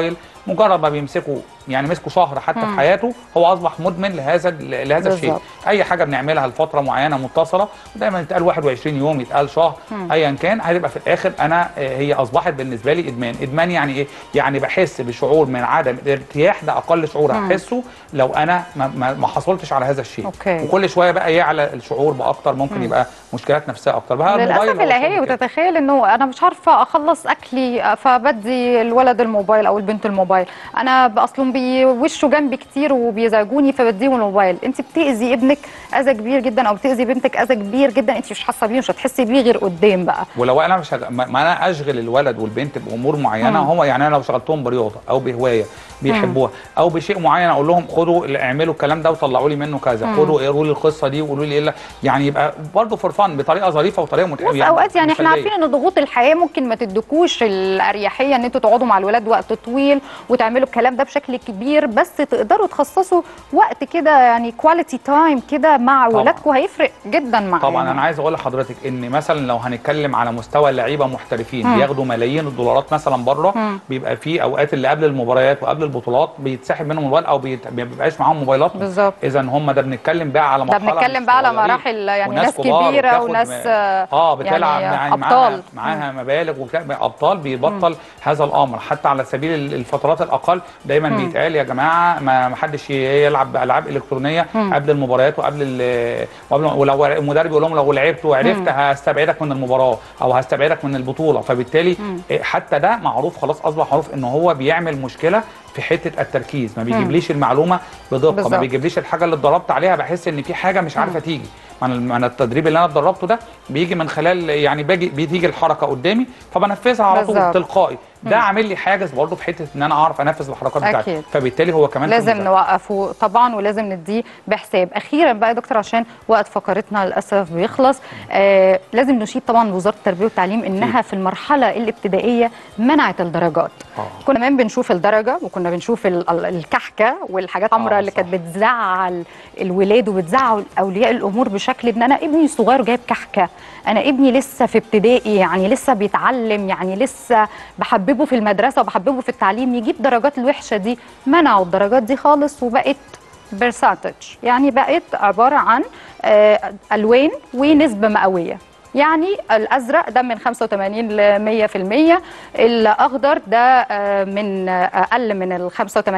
J: مجرد ما بيمسكوا يعني مسكوا شهر حتى في حياته هو اصبح مدمن لهذا لهذا الشيء
A: بالظبط.
J: اي حاجه بنعملها لفتره معينه متصله دايما يتقال 21 يوم يتقال شهر ايا كان هتبقى في الاخر انا آه، هي اصبحت بالنسبه لي ادمان ادمان يعني ايه يعني بحس بشعور من عدم الارتياح ده اقل شعور هحسه لو انا ما, ما, ما حصلتش على هذا الشيء
A: أوكي.
J: وكل شويه بقى يعلى الشعور باكتر ممكن يبقى مشكلات نفسيه اكتر بقى
A: للاسف
J: الموبايل هو
A: الاهالي
J: السبب كده.
A: بتتخيل انه انا مش عارفه اخلص اكلي فبدي الولد الموبايل او البنت الموبايل انا ب- اصلهم بيوشوا جنبي كتير وبيزعجوني فبديهم الموبايل انت بتاذي ابنك اذى كبير جدا او بتاذي بنتك اذى كبير جدا انت مش حاسه بيه مش هتحسي بيه غير قدام بقى
J: ولو انا مش هج... ما ما انا اشغل الولد والبنت بامور معينه هو يعني انا لو شغلتهم برياضه او بهوايه بيحبوها او بشيء معين اقول لهم خدوا اعملوا الكلام ده وطلعوا لي منه كذا خدوا اقروا لي القصه دي وقولوا لي ايه اللي- يعني يبقى برضه فور فن بطريقه ظريفه وطريقه متعبه
A: بص اوقات يعني احنا عارفين ان ضغوط الحياه ممكن ما تدكوش الاريحيه ان انتوا تقعدوا مع الولاد وقت طويل وتعملوا الكلام ده بشكل كبير بس تقدروا تخصصوا وقت كده يعني كواليتي تايم كده مع
J: طبعاً.
A: ولادكم هيفرق جدا معانا
J: طبعا انا عايز اقول لحضرتك ان مثلا لو هنتكلم على مستوى اللعيبه محترفين بياخدوا ملايين الدولارات مثلا بره بيبقى في اوقات اللي قبل المباريات وقبل البطولات بيتسحب منهم الموبايل او بيت- ما بيبقاش معاهم موبايلات
A: بالظبط.
J: اذا هم ده بنتكلم بقى على
A: ده
J: مرحله
A: بنتكلم
J: مش
A: بقى على
J: صغيرين.
A: مراحل يعني
J: وناس
A: ناس
J: كبار
A: كبيره
J: وبتاخد
A: وناس
J: م- اه بتلعب
A: يعني
J: يعني
A: ابطال
J: معاها, معاها مبالغ وبتاع ابطال بيبطل هذا الامر حتى على سبيل ال- الفترات الاقل دايما بيتقال يا جماعه ما ما حدش ي- يلعب بالعاب الكترونيه قبل المباريات وقبل ال- وقبل ولو المدرب يقول لهم لو لعبت وعرفت هستبعدك من المباراه او هستبعدك من البطوله فبالتالي إيه، حتى ده معروف خلاص اصبح معروف ان هو بيعمل مشكله في حته التركيز ما بيجيبليش المعلومه بدقه
A: بالظبط.
J: ما بيجيبليش الحاجه اللي اتدربت عليها بحس ان في حاجه مش عارفه تيجي من من التدريب اللي انا اتدربته ده بيجي من خلال يعني باجي بتيجي الحركه قدامي فبنفذها على طول
A: بالظبط.
J: تلقائي ده عامل لي حاجز برضه في حته ان انا اعرف انفذ الحركات بتاعتي
A: أكيد.
J: فبالتالي هو كمان في
A: لازم
J: المذاكرة.
A: نوقفه طبعا ولازم نديه بحساب اخيرا بقى يا دكتور عشان وقت فقرتنا للاسف بيخلص آه لازم نشيد طبعا وزاره التربيه والتعليم انها في المرحله الابتدائيه منعت الدرجات
J: آه.
A: كنا كمان بنشوف الدرجه وكنا بنشوف ال- ال- الكحكه والحاجات الحمراء
J: آه،
A: اللي
J: صح.
A: كانت بتزعل الولاد وبتزعل اولياء الامور بشكل ان انا ابني صغير جايب كحكه انا ابني لسه في ابتدائي يعني لسه بيتعلم يعني لسه بحببه في المدرسه وبحببه في التعليم يجيب درجات الوحشه دي منعوا الدرجات دي خالص وبقت برسنتج يعني بقت عباره عن آه، الوان ونسبه مئويه يعني الازرق ده من 85 ل 100% الاخضر ده آه، من آه، اقل من ال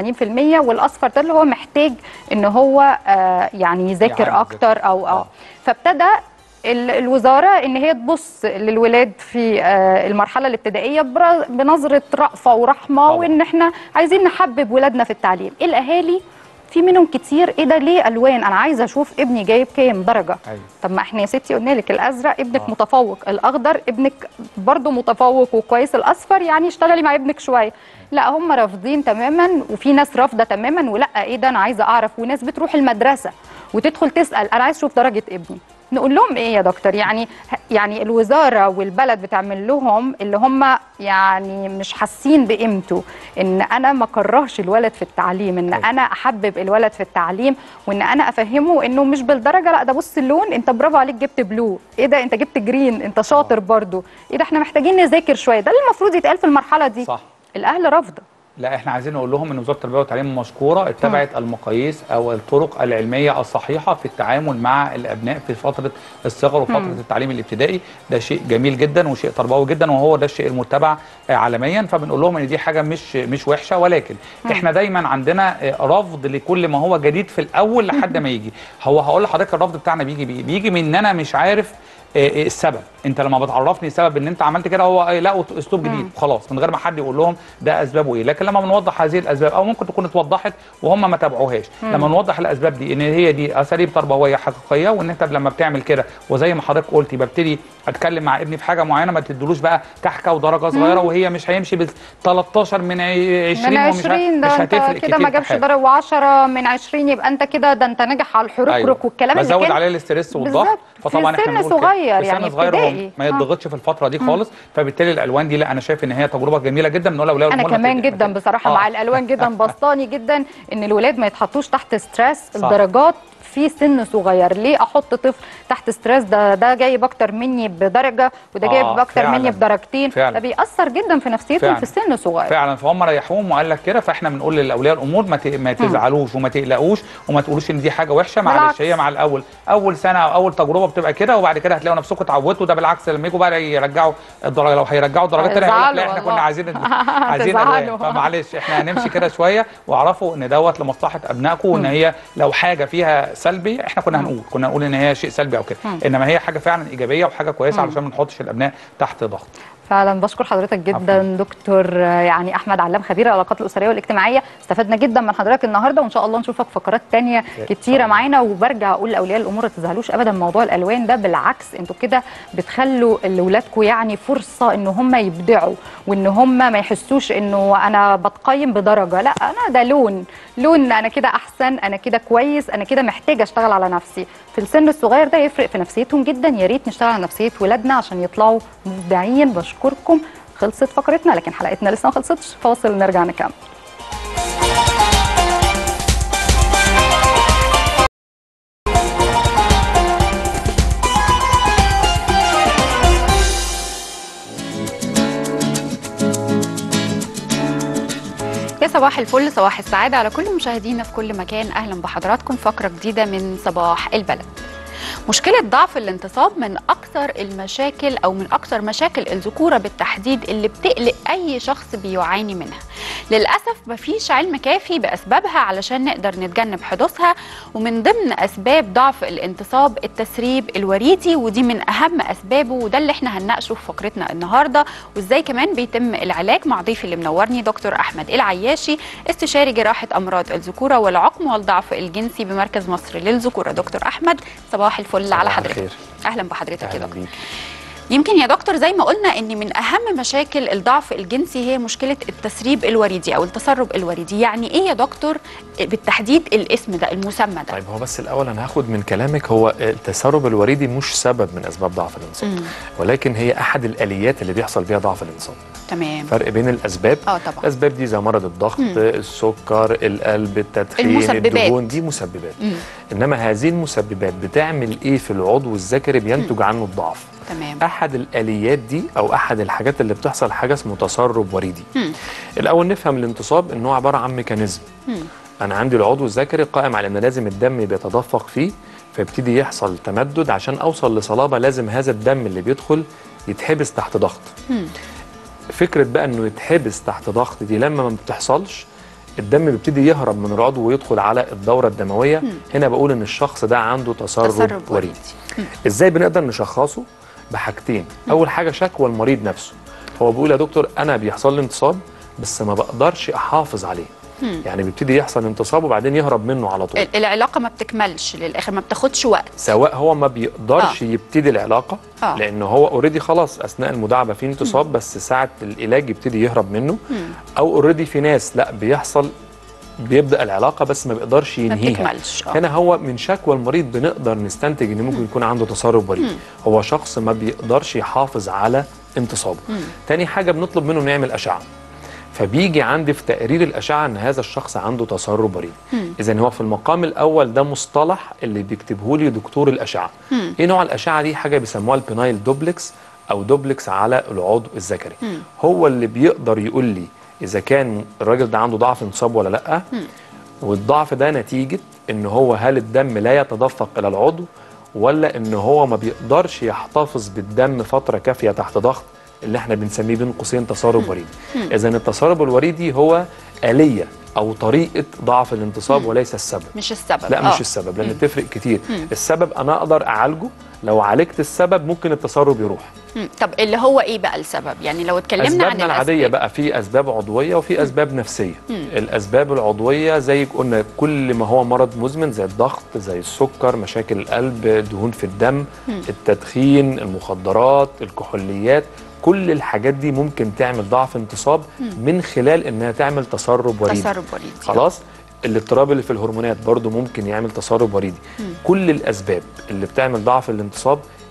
A: 85% والاصفر ده اللي هو محتاج ان هو آه، يعني يذاكر
J: يعالج
A: اكتر او
J: آه.
A: اه فابتدى ال- الوزاره ان هي تبص للولاد في آه، المرحله الابتدائيه بر- بنظره رأفه ورحمه
J: طبعا.
A: وان احنا عايزين نحبب ولادنا في التعليم الاهالي في منهم كتير ايه ده ليه الوان انا عايزه اشوف ابني جايب كام درجه
J: أيوة.
A: طب ما احنا يا ستي قلنا لك الازرق ابنك
J: آه.
A: متفوق الاخضر ابنك برضه متفوق وكويس الاصفر يعني اشتغلي مع ابنك شويه لا هم رافضين تماما وفي ناس رافضه تماما ولا ايه ده انا عايزه اعرف وناس بتروح المدرسه وتدخل تسال انا عايز اشوف درجه ابني نقول لهم ايه يا دكتور يعني يعني الوزاره والبلد بتعمل لهم اللي هم يعني مش حاسين بقيمته ان انا ما كرهش الولد في التعليم ان
J: أيوة.
A: انا احبب الولد في التعليم وان انا افهمه انه مش بالدرجه لا ده بص اللون انت برافو عليك جبت بلو ايه ده انت جبت جرين انت شاطر برضو ايه ده احنا محتاجين نذاكر شويه ده اللي المفروض يتقال في المرحله دي
J: صح
A: الاهل رافضه
J: لا احنا عايزين نقول لهم ان وزاره التربيه والتعليم مشكوره اتبعت المقاييس او الطرق العلميه الصحيحه في التعامل مع الابناء في فتره الصغر وفتره التعليم الابتدائي ده شيء جميل جدا وشيء تربوي جدا وهو ده الشيء المتبع آه، عالميا فبنقول لهم ان دي حاجه مش مش وحشه ولكن احنا دايما عندنا آه، رفض لكل ما هو جديد في الاول لحد ما يجي هو هقول لحضرتك الرفض بتاعنا بيجي بيه بيجي من ان انا مش عارف آه، آه، السبب انت لما بتعرفني سبب ان انت عملت كده هو آه، لا اسلوب جديد خلاص من غير ما حد يقول لهم ده اسبابه ايه لكن لما بنوضح هذه الاسباب او ممكن تكون اتوضحت وهم ما تابعوهاش لما نوضح الاسباب دي ان هي دي اساليب تربويه حقيقيه وان انت لما بتعمل كده وزي ما حضرتك قلتي ببتدي اتكلم مع ابني في حاجه معينه ما تدلوش بقى كحكه ودرجه صغيره وهي مش هيمشي بال 13 من عي- 20
A: من
J: ومش ه-
A: 20
J: مش
A: ده
J: هتفرق
A: انت
J: كتير
A: كده ما
J: في
A: جابش
J: حاجة.
A: درجه و10 من 20 يبقى انت كده ده انت ناجح على الحركرك
J: أيوة.
A: والكلام اللي
J: بزود
A: كان
J: عليه الاسترس والضغط
A: بالظبط.
J: فطبعا
A: في
J: احنا
A: سن
J: بنقول كده.
A: صغير
J: في
A: يعني
J: سن صغير هو
A: ابتدائي.
J: ما
A: آه.
J: يتضغطش في الفتره دي خالص فبالتالي الالوان دي لا انا شايف ان هي تجربه جميله جدا بنقولها لاولاد
A: انا
J: الأمور ما
A: كمان
J: تقلق-
A: جدا
J: ما
A: بصراحه
J: آه.
A: مع الالوان جدا بسطاني جدا ان الولاد ما يتحطوش تحت ستريس
J: صح.
A: الدرجات في سن صغير ليه احط طفل تحت ستريس ده ده جايب اكتر مني بدرجه وده جايب
J: آه،
A: اكتر
J: فعلاً.
A: مني بدرجتين
J: فعلاً.
A: ده بيأثر جدا في نفسيتهم
J: فعلاً.
A: في سن صغير
J: فعلا فهم ريحوهم وقال لك كده فاحنا بنقول لاولياء الامور ما ت- ما تزعلوش وما تقلقوش وما تقولوش ان دي حاجه وحشه معلش
A: بالعكس.
J: هي مع الاول اول سنه او اول تجربه بتبقى كده وبعد كده هتلاقوا نفسكم اتعودتوا ده بالعكس لما يجوا بقى يرجعوا الدرجه لو هيرجعوا الدرجات تانية هيقول لك لا
A: هيزعلوا
J: احنا كنا
A: والله.
J: عايزين عايزين
A: هتزعلوا.
J: ألوان. فمعلش احنا هنمشي كده شويه واعرفوا ان دوت لمصلحه ابنائكم وان هي لو حاجه فيها سلبي احنا كنا هنقول كنا هنقول ان هي شيء سلبي او كده انما هي حاجه فعلا ايجابيه وحاجه كويسه علشان ما نحطش الابناء تحت ضغط
A: فعلا بشكر حضرتك جدا دكتور آه، يعني احمد علام خبير العلاقات الاسريه والاجتماعيه استفدنا جدا من حضرتك النهارده وان شاء الله نشوفك فقرات تانية كتيره معانا وبرجع اقول لاولياء الامور ما تزعلوش ابدا من موضوع الالوان ده بالعكس انتوا كده بتخلوا لاولادكم يعني فرصه ان هم يبدعوا وان هم ما يحسوش انه انا بتقيم بدرجه لا انا ده لون لون انا كده احسن انا كده كويس انا كده محتاجه اشتغل على نفسي في السن الصغير ده يفرق في نفسيتهم جدا يا ريت نشتغل على نفسيه ولادنا عشان يطلعوا مبدعين بشكركم خلصت فقرتنا لكن حلقتنا لسه ما خلصتش فاصل نرجع نكمل
K: يا صباح الفل صباح السعادة على كل مشاهدينا في كل مكان أهلا بحضراتكم فقرة جديدة من صباح البلد مشكلة ضعف الانتصاب من أكثر المشاكل أو من أكثر مشاكل الذكورة بالتحديد اللي بتقلق أي شخص بيعاني منها للأسف مفيش علم كافي بأسبابها علشان نقدر نتجنب حدوثها ومن ضمن أسباب ضعف الانتصاب التسريب الوريدي ودي من أهم أسبابه وده اللي احنا هنناقشه في فقرتنا النهاردة وإزاي كمان بيتم العلاج مع ضيفي اللي منورني دكتور أحمد العياشي استشاري جراحة أمراض الذكورة والعقم والضعف الجنسي بمركز مصر للذكورة دكتور أحمد صباح الفل على حضرتك
L: الخير.
K: أهلا بحضرتك يا
L: اهلا
K: دكتور
L: بيك
K: يمكن يا دكتور زي ما قلنا ان من اهم مشاكل الضعف الجنسي هي مشكله التسريب الوريدي او التسرب الوريدي يعني ايه يا دكتور بالتحديد الاسم ده المسمى ده
L: طيب هو بس الاول انا هاخد من كلامك هو التسرب الوريدي مش سبب من اسباب ضعف الانصاب
K: مم.
L: ولكن هي احد الاليات اللي بيحصل بيها ضعف الانصاب
K: تمام
L: فرق بين الاسباب
K: اه طبعا
L: الاسباب دي زي مرض الضغط
K: مم.
L: السكر القلب التدخين
K: المسببات.
L: الدهون دي مسببات
K: مم.
L: انما هذه المسببات بتعمل ايه في العضو الذكري بينتج عنه الضعف
K: تمام
L: احد الاليات دي او احد الحاجات اللي بتحصل حاجه اسمه تسرب وريدي
K: مم.
L: الاول نفهم الانتصاب ان هو عباره عن ميكانيزم
K: مم.
L: انا عندي العضو الذكري قائم على ان لازم الدم بيتدفق فيه فيبتدي يحصل تمدد عشان اوصل لصلابه لازم هذا الدم اللي بيدخل يتحبس تحت ضغط
K: مم.
L: فكره بقى انه يتحبس تحت ضغط دي لما ما بتحصلش الدم بيبتدي يهرب من العضو ويدخل على الدوره الدمويه
K: مم.
L: هنا بقول ان الشخص ده عنده تسرب,
K: تسرب
L: وريدي
K: مم.
L: ازاي بنقدر نشخصه بحاجتين اول حاجه شكوى المريض نفسه هو بيقول يا دكتور انا بيحصل لي انتصاب بس ما بقدرش احافظ عليه
K: مم.
L: يعني بيبتدي يحصل انتصاب وبعدين يهرب منه على طول
K: ال- العلاقه ما بتكملش للاخر ما بتاخدش وقت
L: سواء هو ما بيقدرش
K: آه.
L: يبتدي العلاقه
K: آه.
L: لان هو اوريدي خلاص اثناء المداعبه في انتصاب بس ساعه العلاج يبتدي يهرب منه
K: مم.
L: او اوريدي في ناس لا بيحصل بيبدا العلاقه بس ما بيقدرش
K: ما
L: ينهيها
K: بتكملش اه
L: هنا هو من شكوى المريض بنقدر نستنتج ان ممكن يكون عنده تسرب وريدي
K: مم.
L: هو شخص ما بيقدرش يحافظ على انتصابه
K: مم.
L: تاني حاجه بنطلب منه انه يعمل اشعه فبيجي عندي في تقرير الاشعه ان هذا الشخص عنده تسرب وريدي
K: مم.
L: اذا هو في المقام الاول ده مصطلح اللي بيكتبه لي دكتور الاشعه
K: مم.
L: ايه نوع الاشعه دي حاجه بيسموها البينايل دوبلكس او دوبلكس على العضو الذكري
K: مم.
L: هو اللي بيقدر يقول لي اذا كان الراجل ده عنده ضعف انتصاب ولا لا
K: مم.
L: والضعف ده نتيجه ان هو هل الدم لا يتدفق الى العضو ولا ان هو ما بيقدرش يحتفظ بالدم فتره كافيه تحت ضغط اللي احنا بنسميه بين قوسين تسرب وريدي
K: مم.
L: اذا التسرب الوريدي هو آلية او طريقه ضعف الانتصاب
K: مم.
L: وليس السبب
K: مش السبب
L: لا
K: آه.
L: مش السبب لان
K: مم.
L: بتفرق كتير
K: مم.
L: السبب انا اقدر اعالجه لو عالجت السبب ممكن التسرب يروح
K: مم. طب اللي هو ايه بقى السبب يعني لو اتكلمنا عن
L: اسبابنا العاديه
K: الأسباب.
L: بقى في اسباب عضويه وفي اسباب نفسيه
K: مم.
L: الاسباب العضويه زي قلنا كل ما هو مرض مزمن زي الضغط زي السكر مشاكل القلب دهون في الدم
K: مم.
L: التدخين المخدرات الكحوليات كل الحاجات دي ممكن تعمل ضعف انتصاب
K: مم.
L: من خلال انها تعمل تسرب وريدي
K: تسرب وريدي
L: خلاص الاضطراب اللي في الهرمونات برضو ممكن يعمل تسرب وريدي
K: مم.
L: كل الاسباب اللي بتعمل ضعف الانتصاب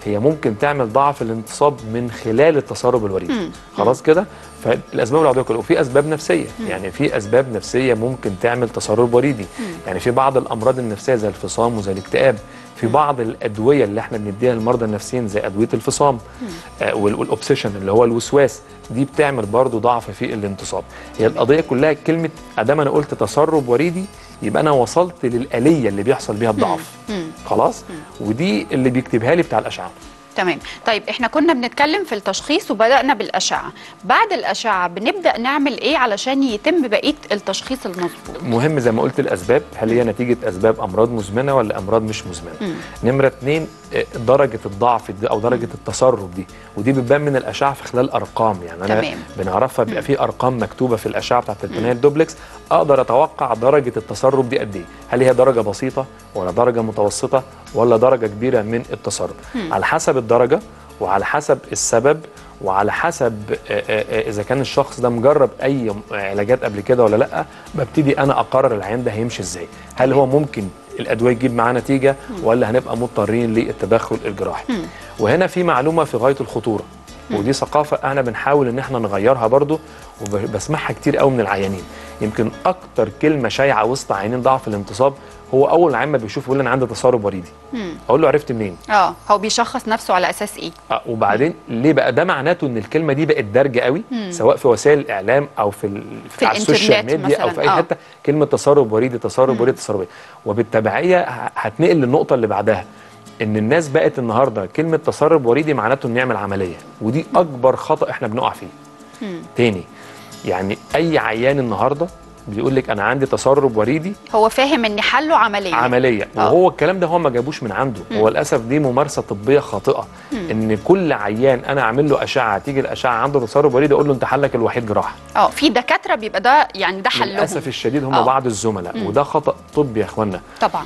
L: هي ممكن تعمل ضعف الانتصاب من خلال التسرب الوريدي
K: مم.
L: خلاص كده فالاسباب العضويه كلها وفي اسباب نفسيه
K: مم.
L: يعني في اسباب نفسيه ممكن تعمل تسرب وريدي
K: مم.
L: يعني في بعض الامراض النفسيه زي الفصام وزي الاكتئاب في بعض الادويه اللي احنا بنديها للمرضى النفسيين زي ادويه الفصام آه وال- والاوبسيشن اللي هو الوسواس دي بتعمل برضو ضعف في الانتصاب هي القضيه كلها كلمه ادام انا قلت تسرب وريدي يبقى انا وصلت للاليه اللي بيحصل بيها الضعف
K: مم.
L: خلاص ودي اللي بيكتبها لي بتاع الاشعه
K: تمام طيب احنا كنا بنتكلم في التشخيص وبدأنا بالأشعة بعد الأشعة بنبدأ نعمل ايه علشان يتم بقية التشخيص المظبوط
L: مهم زي ما قلت الاسباب هل هي نتيجه اسباب امراض مزمنه ولا امراض مش مزمنه
K: مم.
L: نمره اتنين آه، درجه الضعف دي او درجه التسرب دي ودي بتبان من الاشعه في خلال ارقام يعني انا
K: تمام.
L: بنعرفها بيبقى في ارقام مكتوبه في الاشعه بتاعت البنايل دوبلكس اقدر اتوقع درجه التسرب دي قد ايه هل هي درجه بسيطه ولا درجه متوسطه ولا درجه كبيره من التسرب
M: مم.
L: على حسب الدرجه وعلى حسب السبب وعلى حسب آه، آه، آه، اذا كان الشخص ده مجرب اي علاجات قبل كده ولا لا ببتدي انا اقرر العيان ده هيمشي ازاي هل هو ممكن الادويه تجيب معاه نتيجه ولا هنبقى مضطرين للتدخل الجراحي وهنا في معلومه في غايه الخطوره ودي ثقافه احنا بنحاول ان احنا نغيرها برضو وبسمعها كتير قوي من العيانين يمكن اكتر كلمه شايعه وسط عيانين ضعف الانتصاب هو اول عيان ما بيشوف يقول لي انا عندي تسرب وريدي
K: مم.
L: اقول له عرفت منين
K: اه هو بيشخص نفسه على أساس ايه
L: آه، وبعدين ليه بقى ده معناته ان الكلمه دي بقت دارجه قوي
K: مم.
L: سواء في وسائل الاعلام او في, ال...
K: في
L: على السوشيال
K: الإنترنت
L: ميديا او في اي
K: مثلاً، آه.
L: حته كلمه تسرب وريدي تسرب وريدي تسرب وريدي وبالتبعيه ه- هتنقل للنقطه اللي بعدها ان الناس بقت النهارده كلمه تسرب وريدي معناته انه يعمل عمليه ودي اكبر خطا احنا بنقع فيه
K: مم.
L: تاني يعني اي عيان النهارده بيقول لك انا عندي تسرب وريدي
K: هو فاهم ان حله عملية
L: عمليه
K: آه.
L: وهو الكلام ده هو ما جابوش من عنده
K: مم.
L: هو للاسف دي ممارسه طبيه خاطئه
K: مم.
L: ان كل عيان انا اعمل له اشعه تيجي الاشعه عنده تسرب وريدي اقول له انت حلك الوحيد جراحه
K: اه في دكاترة بيبقى ده يعني ده حلهم
L: للاسف الشديد هم
K: آه.
L: بعض الزملاء
K: مم.
L: وده خطا طبي يا اخوانا
K: طبعا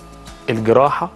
L: الجراحه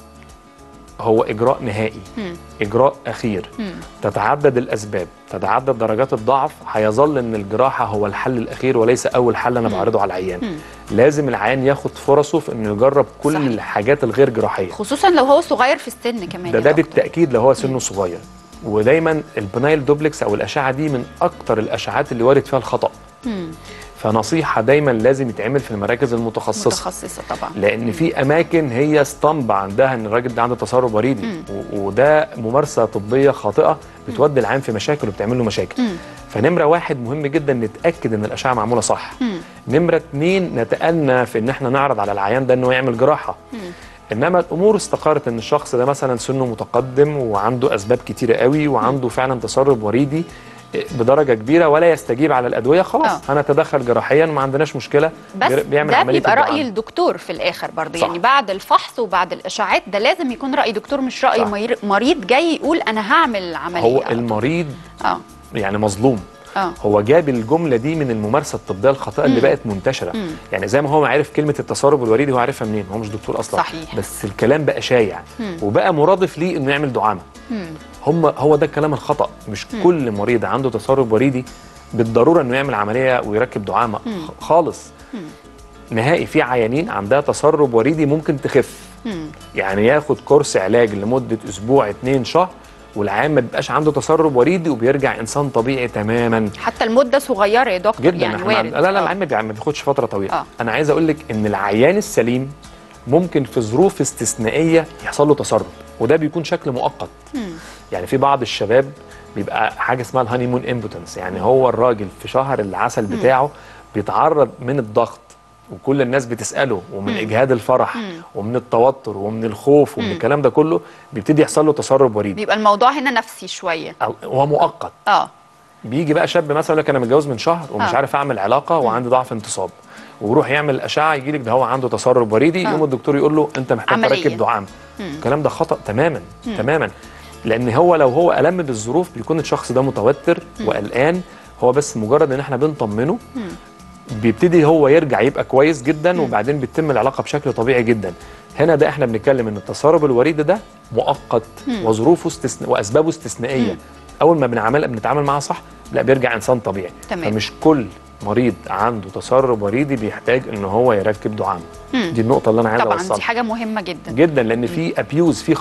L: هو اجراء نهائي
K: مم.
L: اجراء اخير
K: مم.
L: تتعدد الاسباب تتعدد درجات الضعف هيظل ان الجراحه هو الحل الاخير وليس اول حل انا
K: مم.
L: بعرضه على العيان
K: مم.
L: لازم العيان ياخد فرصه في انه يجرب كل صحيح. الحاجات الغير جراحيه
K: خصوصا لو هو صغير في السن كمان
L: ده
K: يا
L: ده
K: دكتور.
L: بالتاكيد لو هو سنه صغير ودايما البنايل دوبلكس او الاشعه دي من اكتر الاشعات اللي وارد فيها الخطا
K: مم.
L: فنصيحه دايما لازم يتعمل في المراكز المتخصصه
K: متخصصة طبعا
L: لان في اماكن هي اسطمبة عندها ان الراجل ده عنده تسرب وريدي
K: مم.
L: و- وده ممارسه طبيه خاطئه بتودي العام في مشاكل وبتعمل له مشاكل
K: مم.
L: فنمره واحد مهم جدا نتاكد ان الاشعه معموله صح
K: مم.
L: نمره اتنين نتأنى في ان احنا نعرض على العيان ده انه يعمل جراحه
K: مم.
L: انما الامور استقرت ان الشخص ده مثلا سنه متقدم وعنده اسباب كتيره قوي وعنده فعلا تسرب وريدي بدرجه كبيره ولا يستجيب على الادويه خلاص
K: آه.
L: هنتدخل جراحيا ما عندناش مشكله
K: بس
L: بير- بيعمل
K: ده
L: عمليه
K: بيبقى
L: الدعامة.
K: رأي الدكتور في الآخر برضه
L: صح.
K: يعني بعد الفحص وبعد الإشاعات ده لازم يكون رأي دكتور مش رأي
L: صح.
K: مير- مريض جاي يقول أنا هعمل عملية
L: هو المريض
K: اه
L: يعني مظلوم
K: اه
L: هو جاب الجمله دي من الممارسه الطبيه الخاطئه اللي
K: مم.
L: بقت منتشره
K: مم.
L: يعني زي ما هو عارف كلمه التسرب الوريدي هو عارفها منين هو مش دكتور اصلا
K: صحيح.
L: بس الكلام بقى شايع
K: مم.
L: وبقى مرادف ليه انه يعمل دعامه
K: مم.
L: هم هو ده الكلام الخطا مش
K: مم.
L: كل مريض عنده تسرب وريدي بالضروره انه يعمل عمليه ويركب دعامه
K: مم.
L: خ- خالص
K: مم.
L: نهائي في عيانين عندها تسرب وريدي ممكن تخف
K: مم.
L: يعني ياخد كورس علاج لمده اسبوع اتنين شهر والعيان ما بيبقاش عنده تسرب وريدي وبيرجع انسان طبيعي تماما
K: حتى المدة صغيرة يا دكتور
L: جدا
K: يعني
L: احنا
K: وارد
L: عند... لا لا
K: آه.
L: العيان ما بيع- ما بياخدش فتره طويله
K: آه.
L: انا عايز اقول لك ان العيان السليم ممكن في ظروف استثنائيه يحصل له تسرب وده بيكون شكل مؤقت
K: مم.
L: يعني في بعض الشباب بيبقى حاجه اسمها الهاني مون امبوتنس يعني هو الراجل في شهر العسل
K: مم.
L: بتاعه بيتعرض من الضغط وكل الناس بتساله ومن
K: مم.
L: اجهاد الفرح
K: مم.
L: ومن التوتر ومن الخوف ومن
K: مم.
L: الكلام ده كله بيبتدي يحصل له تسرب وريدي
K: بيبقى الموضوع هنا نفسي شوية
L: أو- هو مؤقت
K: اه
L: بيجي بقى شاب مثلا يقول لك انا متجوز من شهر ومش
K: آه.
L: عارف اعمل علاقه وعندي ضعف انتصاب ويروح يعمل الاشعه يجي لك ده هو عنده تسرب وريدي
K: آه.
L: يقوم الدكتور يقول له انت محتاج
K: عملية.
L: تركب دعام
K: مم.
L: الكلام ده خطا تماما
K: مم.
L: تماما لان هو لو هو الم بالظروف بيكون الشخص ده متوتر
K: مم.
L: وقلقان هو بس مجرد ان احنا بنطمنه
K: مم.
L: بيبتدي هو يرجع يبقى كويس جدا وبعدين بيتم العلاقه بشكل طبيعي جدا هنا ده احنا بنتكلم ان التسرب الوريدي ده مؤقت
K: مم.
L: وظروفه استثناء واسبابه استثنائيه
K: مم.
L: اول ما بنعمل بنتعامل معاه صح لا بيرجع انسان طبيعي
K: تمام.
L: فمش كل مريض عنده تسرب وريدي بيحتاج ان هو يركب دعامه
K: مم.
L: دي النقطه اللي انا عايز
K: طبعا دي
L: اوصلها
K: حاجة مهمة جدا
L: جدا لان في ابيوز في خطا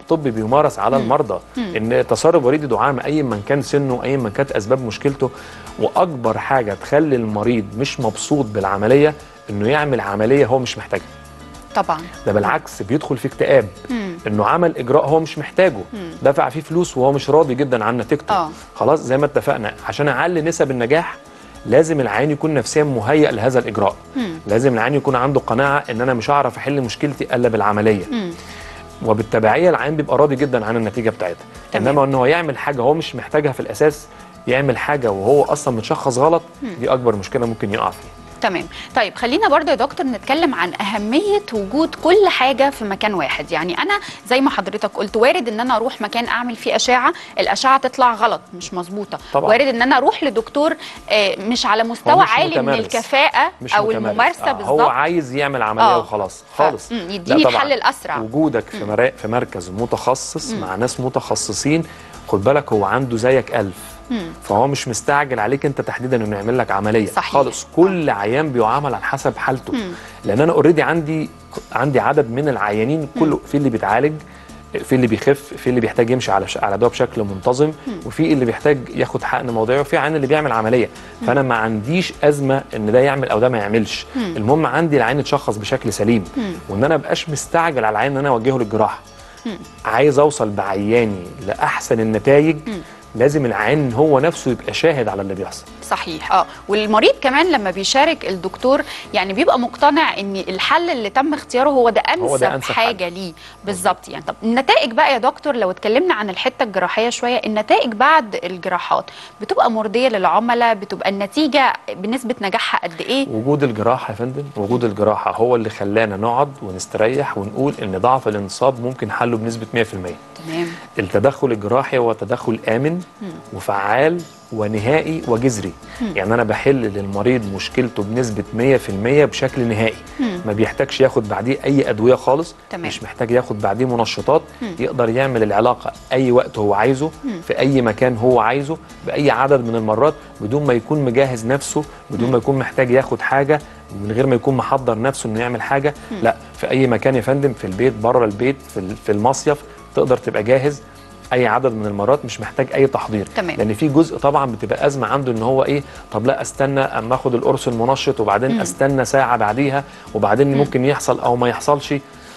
L: طبي بيمارس على المرضى
M: مم.
L: ان تسرب وريدي دعامه اي من كان سنه اي من كانت اسباب مشكلته واكبر حاجه تخلي المريض مش مبسوط بالعمليه انه يعمل عمليه هو مش محتاجها
K: طبعا
L: ده بالعكس بيدخل في اكتئاب
K: مم.
L: انه عمل اجراء هو مش محتاجه
K: مم.
L: دفع فيه فلوس وهو مش راضي جدا عن نتيجته
K: اه
L: خلاص زي ما اتفقنا عشان اعلي نسب النجاح لازم العيان يكون نفسيا مهيئ لهذا الاجراء
K: مم.
L: لازم العيان يكون عنده قناعه ان انا مش هعرف احل مشكلتي الا بالعمليه
K: مم.
L: وبالتبعيه العيان بيبقى راضي جدا عن النتيجه بتاعتها
K: تمام.
L: انما ان هو يعمل حاجه هو مش محتاجها في الاساس يعمل حاجه وهو اصلا متشخص غلط
K: مم.
L: دي اكبر مشكله ممكن يقع فيها
K: تمام طيب خلينا برضه يا دكتور نتكلم عن أهمية وجود كل حاجة في مكان واحد يعني أنا زي ما حضرتك قلت وارد إن أنا أروح مكان أعمل فيه أشعة الأشعة تطلع غلط مش مظبوطة
L: طبعاً.
K: وارد إن أنا أروح لدكتور آه، مش على مستوى
L: مش
K: عالي من
L: متمرس.
K: الكفاءة
L: مش
K: أو
L: متمرس.
K: الممارسة
L: آه،
K: بالظبط
L: هو عايز يعمل عمليه
K: آه.
L: وخلاص
K: ف-
L: خالص
K: مم،
L: لا
K: يديني
L: طبعاً.
K: الحل الأسرع
L: وجودك في مرا... في مركز متخصص
K: مم.
L: مع ناس متخصصين خد بالك هو عنده زيك ألف
K: مم.
L: فهو مش مستعجل عليك انت تحديدا انه يعمل لك عمليه
K: صحيح.
L: خالص كل عيان بيعامل على حسب حالته
K: مم.
L: لان انا اوريدي عندي عندي عدد من العيانين كله في اللي بيتعالج في اللي بيخف في اللي بيحتاج يمشي على ش... على دواء بشكل منتظم
K: مم.
L: وفي اللي بيحتاج ياخد حقن موضعي وفي عيان اللي بيعمل عمليه
K: مم.
L: فانا ما عنديش ازمه ان ده يعمل او ده ما يعملش
K: مم.
L: المهم عندي العين يتشخص بشكل سليم
K: مم.
L: وان انا مبقاش مستعجل على العين ان انا اوجهه للجراحه
K: مم.
L: عايز اوصل بعياني لاحسن النتائج
K: مم.
L: لازم العيان هو نفسه يبقى شاهد على اللي بيحصل
K: صحيح اه والمريض كمان لما بيشارك الدكتور يعني بيبقى مقتنع ان الحل اللي تم اختياره هو ده انسب,
L: هو ده أنسب
K: حاجه ليه بالظبط يعني طب النتائج بقى يا دكتور لو اتكلمنا عن الحته الجراحيه شويه النتائج بعد الجراحات بتبقى مرضيه للعملاء بتبقى النتيجه بنسبه نجاحها قد ايه
L: وجود الجراحه يا فندم وجود الجراحه هو اللي خلانا نقعد ونستريح ونقول ان ضعف الانصاب ممكن حله بنسبه 100%
K: تمام
L: التدخل الجراحي هو تدخل امن
K: مم.
L: وفعال ونهائي وجذري
K: مم.
L: يعني انا بحل للمريض مشكلته بنسبه 100% بشكل نهائي
K: مم.
L: ما بيحتاجش ياخد بعديه اي ادويه خالص
K: تمام.
L: مش محتاج ياخد بعديه منشطات
K: مم.
L: يقدر يعمل العلاقه اي وقت هو عايزه
K: مم.
L: في اي مكان هو عايزه باي عدد من المرات بدون ما يكون مجهز نفسه بدون ما يكون محتاج ياخد حاجه من غير ما يكون محضر نفسه انه يعمل حاجه
K: مم.
L: لا في اي مكان يا فندم في البيت بره البيت في ال- في المصيف تقدر تبقى جاهز اي عدد من المرات مش محتاج اي تحضير
K: تمام.
L: لان في جزء طبعا بتبقى ازمه عنده ان هو ايه طب لا استنى اما اخد القرص المنشط وبعدين
K: مم.
L: استنى ساعه بعديها وبعدين
K: مم.
L: ممكن يحصل او ما يحصلش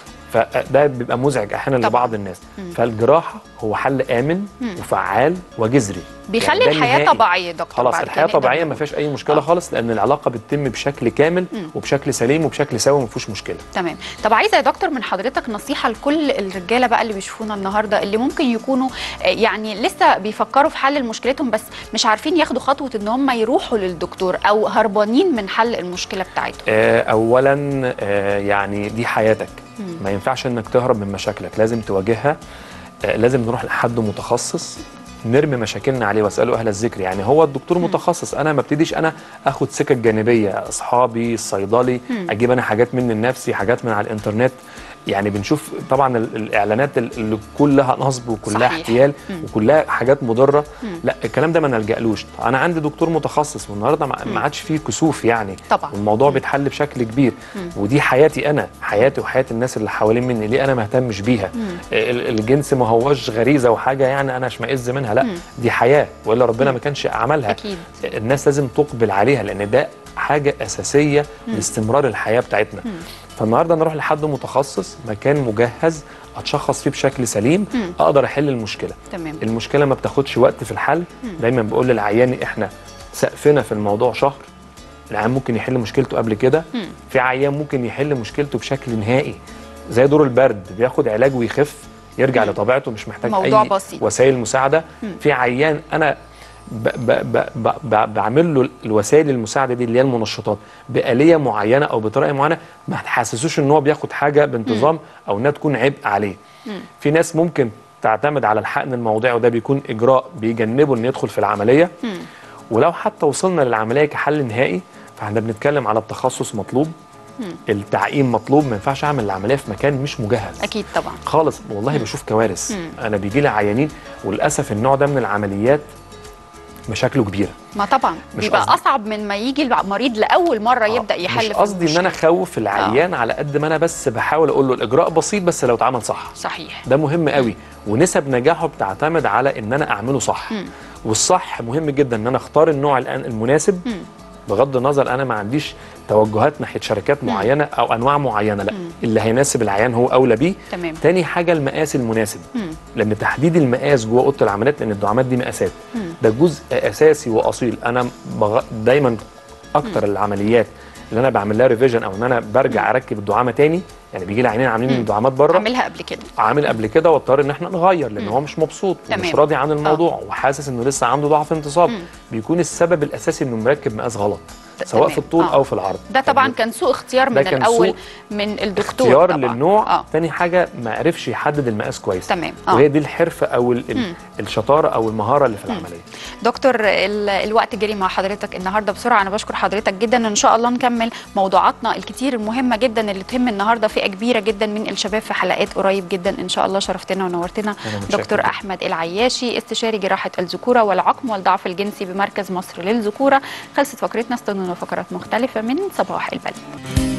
L: فده بيبقى مزعج احيانا
K: طبعاً.
L: لبعض الناس
K: مم.
L: فالجراحه هو حل امن
K: مم.
L: وفعال وجذري
K: بيخلي
L: ده
K: الحياه
L: نهائي.
K: طبيعيه يا دكتور
L: خلاص
K: بعد
L: الحياه
K: كده نقدر
L: طبيعيه
K: نقول.
L: ما فيهاش اي مشكله خالص لان العلاقه بتتم بشكل كامل
K: مم.
L: وبشكل سليم وبشكل سوي ما فيهوش مشكله
K: تمام طب عايزه يا دكتور من حضرتك نصيحه لكل الرجاله بقى اللي بيشوفونا النهارده اللي ممكن يكونوا آه، يعني لسه بيفكروا في حل مشكلتهم بس مش عارفين ياخدوا خطوه ان هم يروحوا للدكتور او هربانين من حل المشكله بتاعتهم
L: آه، اولا آه، يعني دي حياتك
K: مم.
L: ما ينفعش انك تهرب من مشاكلك لازم تواجهها آه، لازم نروح لحد متخصص نرمي مشاكلنا عليه واساله اهل الذكر يعني هو الدكتور متخصص انا ما ابتديش انا اخد سكك جانبيه اصحابي الصيدلي
K: مم.
L: اجيب انا حاجات من النفسي حاجات من على الانترنت يعني بنشوف طبعا ال- الاعلانات ال- اللي كلها نصب وكلها
K: صحيح.
L: احتيال
K: مم.
L: وكلها حاجات مضره
K: مم.
L: لا الكلام ده ما نلجألوش انا عندي دكتور متخصص والنهارده ما
K: مم.
L: ما عادش فيه كسوف يعني
K: طبعا
L: والموضوع بيتحل بشكل كبير
K: مم.
L: ودي حياتي انا حياتي وحياه الناس اللي حوالين مني ليه انا ما اهتمش بيها
K: مم.
L: ال- الجنس ما هوش غريزه وحاجه يعني انا اشمئز منها لا
K: مم.
L: دي حياه والا ربنا ما كانش عملها
K: اكيد
L: الناس لازم تقبل عليها لان ده حاجه اساسيه
K: مم.
L: لاستمرار الحياه بتاعتنا
K: مم.
L: فالنهارده نروح لحد متخصص مكان مجهز اتشخص فيه بشكل سليم
K: مم.
L: اقدر احل المشكله
K: تمام
L: المشكله ما بتاخدش وقت في الحل
K: مم.
L: دايما بقول للعيان احنا سقفنا في الموضوع شهر العيان ممكن يحل مشكلته قبل كده
K: مم.
L: في عيان ممكن يحل مشكلته بشكل نهائي زي دور البرد بياخد علاج ويخف يرجع
K: مم.
L: لطبيعته مش محتاج
K: موضوع
L: اي
K: بسيط.
L: وسائل مساعده
K: مم.
L: في عيان انا ب ب ب ب ب بعمل له الوسائل المساعده دي اللي هي المنشطات باليه معينه او بطريقه معينه ما تحسسوش ان هو بياخد حاجه بانتظام او انها تكون عبء عليه
K: مم.
L: في ناس ممكن تعتمد على الحقن الموضعي وده بيكون اجراء بيجنبه انه يدخل في العمليه
K: مم.
L: ولو حتى وصلنا للعمليه كحل نهائي فاحنا بنتكلم على التخصص مطلوب
K: مم.
L: التعقيم مطلوب ما ينفعش اعمل العمليه في مكان مش مجهز
K: اكيد طبعا
L: خالص والله بشوف كوارث
K: مم.
L: انا بيجي لي عيانين وللاسف النوع ده من العمليات مشاكله كبيره
K: ما طبعا
L: مش
K: بيبقى
L: قصدي.
K: اصعب من ما يجي المريض لاول مره يبدا يحل
L: مش
K: في
L: قصدي ان انا اخوف العيان على قد ما انا بس بحاول اقول له الاجراء بسيط بس لو اتعمل صح
K: صحيح
L: ده مهم قوي ونسب نجاحه بتعتمد على ان انا اعمله صح
K: مم.
L: والصح مهم جدا ان انا اختار النوع الآن المناسب
K: مم.
L: بغض النظر انا ما عنديش توجهات ناحيه شركات معينه او انواع معينه لا
K: مم.
L: اللي هيناسب العيان هو اولى بيه
K: تمام
L: تاني حاجه المقاس المناسب
K: مم.
L: لان تحديد المقاس جوه اوضه العمليات لان الدعامات دي مقاسات
K: مم.
L: ده جزء اساسي واصيل انا بغ... دايما اكتر العمليات اللي انا بعمل لها ريفيجن او ان انا برجع اركب الدعامه تاني يعني بيجي لي عينين عاملين
K: مم.
L: الدعامات بره
K: عاملها قبل كده
L: عامل قبل كده واضطر ان احنا نغير لان
K: مم.
L: هو مش مبسوط
K: تمام.
L: ومش راضي عن الموضوع وحاسس انه لسه عنده ضعف انتصاب
K: مم.
L: بيكون السبب الاساسي انه مركب مقاس غلط سواء
K: تمام.
L: في الطول
K: آه.
L: او في العرض
K: ده طبعا كان سوء اختيار
L: ده
K: من
L: كان
K: الاول
L: سوء
K: من الدكتور
L: اختيار
K: طبعا
L: للنوع
K: اه
L: تاني حاجه ما عرفش يحدد المقاس كويس
K: تمام اه
L: وهي دي الحرفه او ال- ال-
K: مم.
L: الشطاره او المهاره اللي في العمليه
K: دكتور ال- الوقت جري مع حضرتك النهارده بسرعه انا بشكر حضرتك جدا ان شاء الله نكمل موضوعاتنا الكتير المهمه جدا اللي تهم النهارده فئه كبيره جدا من الشباب في حلقات قريب جدا ان شاء الله شرفتنا ونورتنا
L: أنا متشكر
K: دكتور
L: جداً.
K: احمد العياشي استشاري جراحه الذكوره والعقم والضعف الجنسي بمركز مصر للذكوره خلصت فقرتنا استنونا فقرات مختلفه من صباح البلد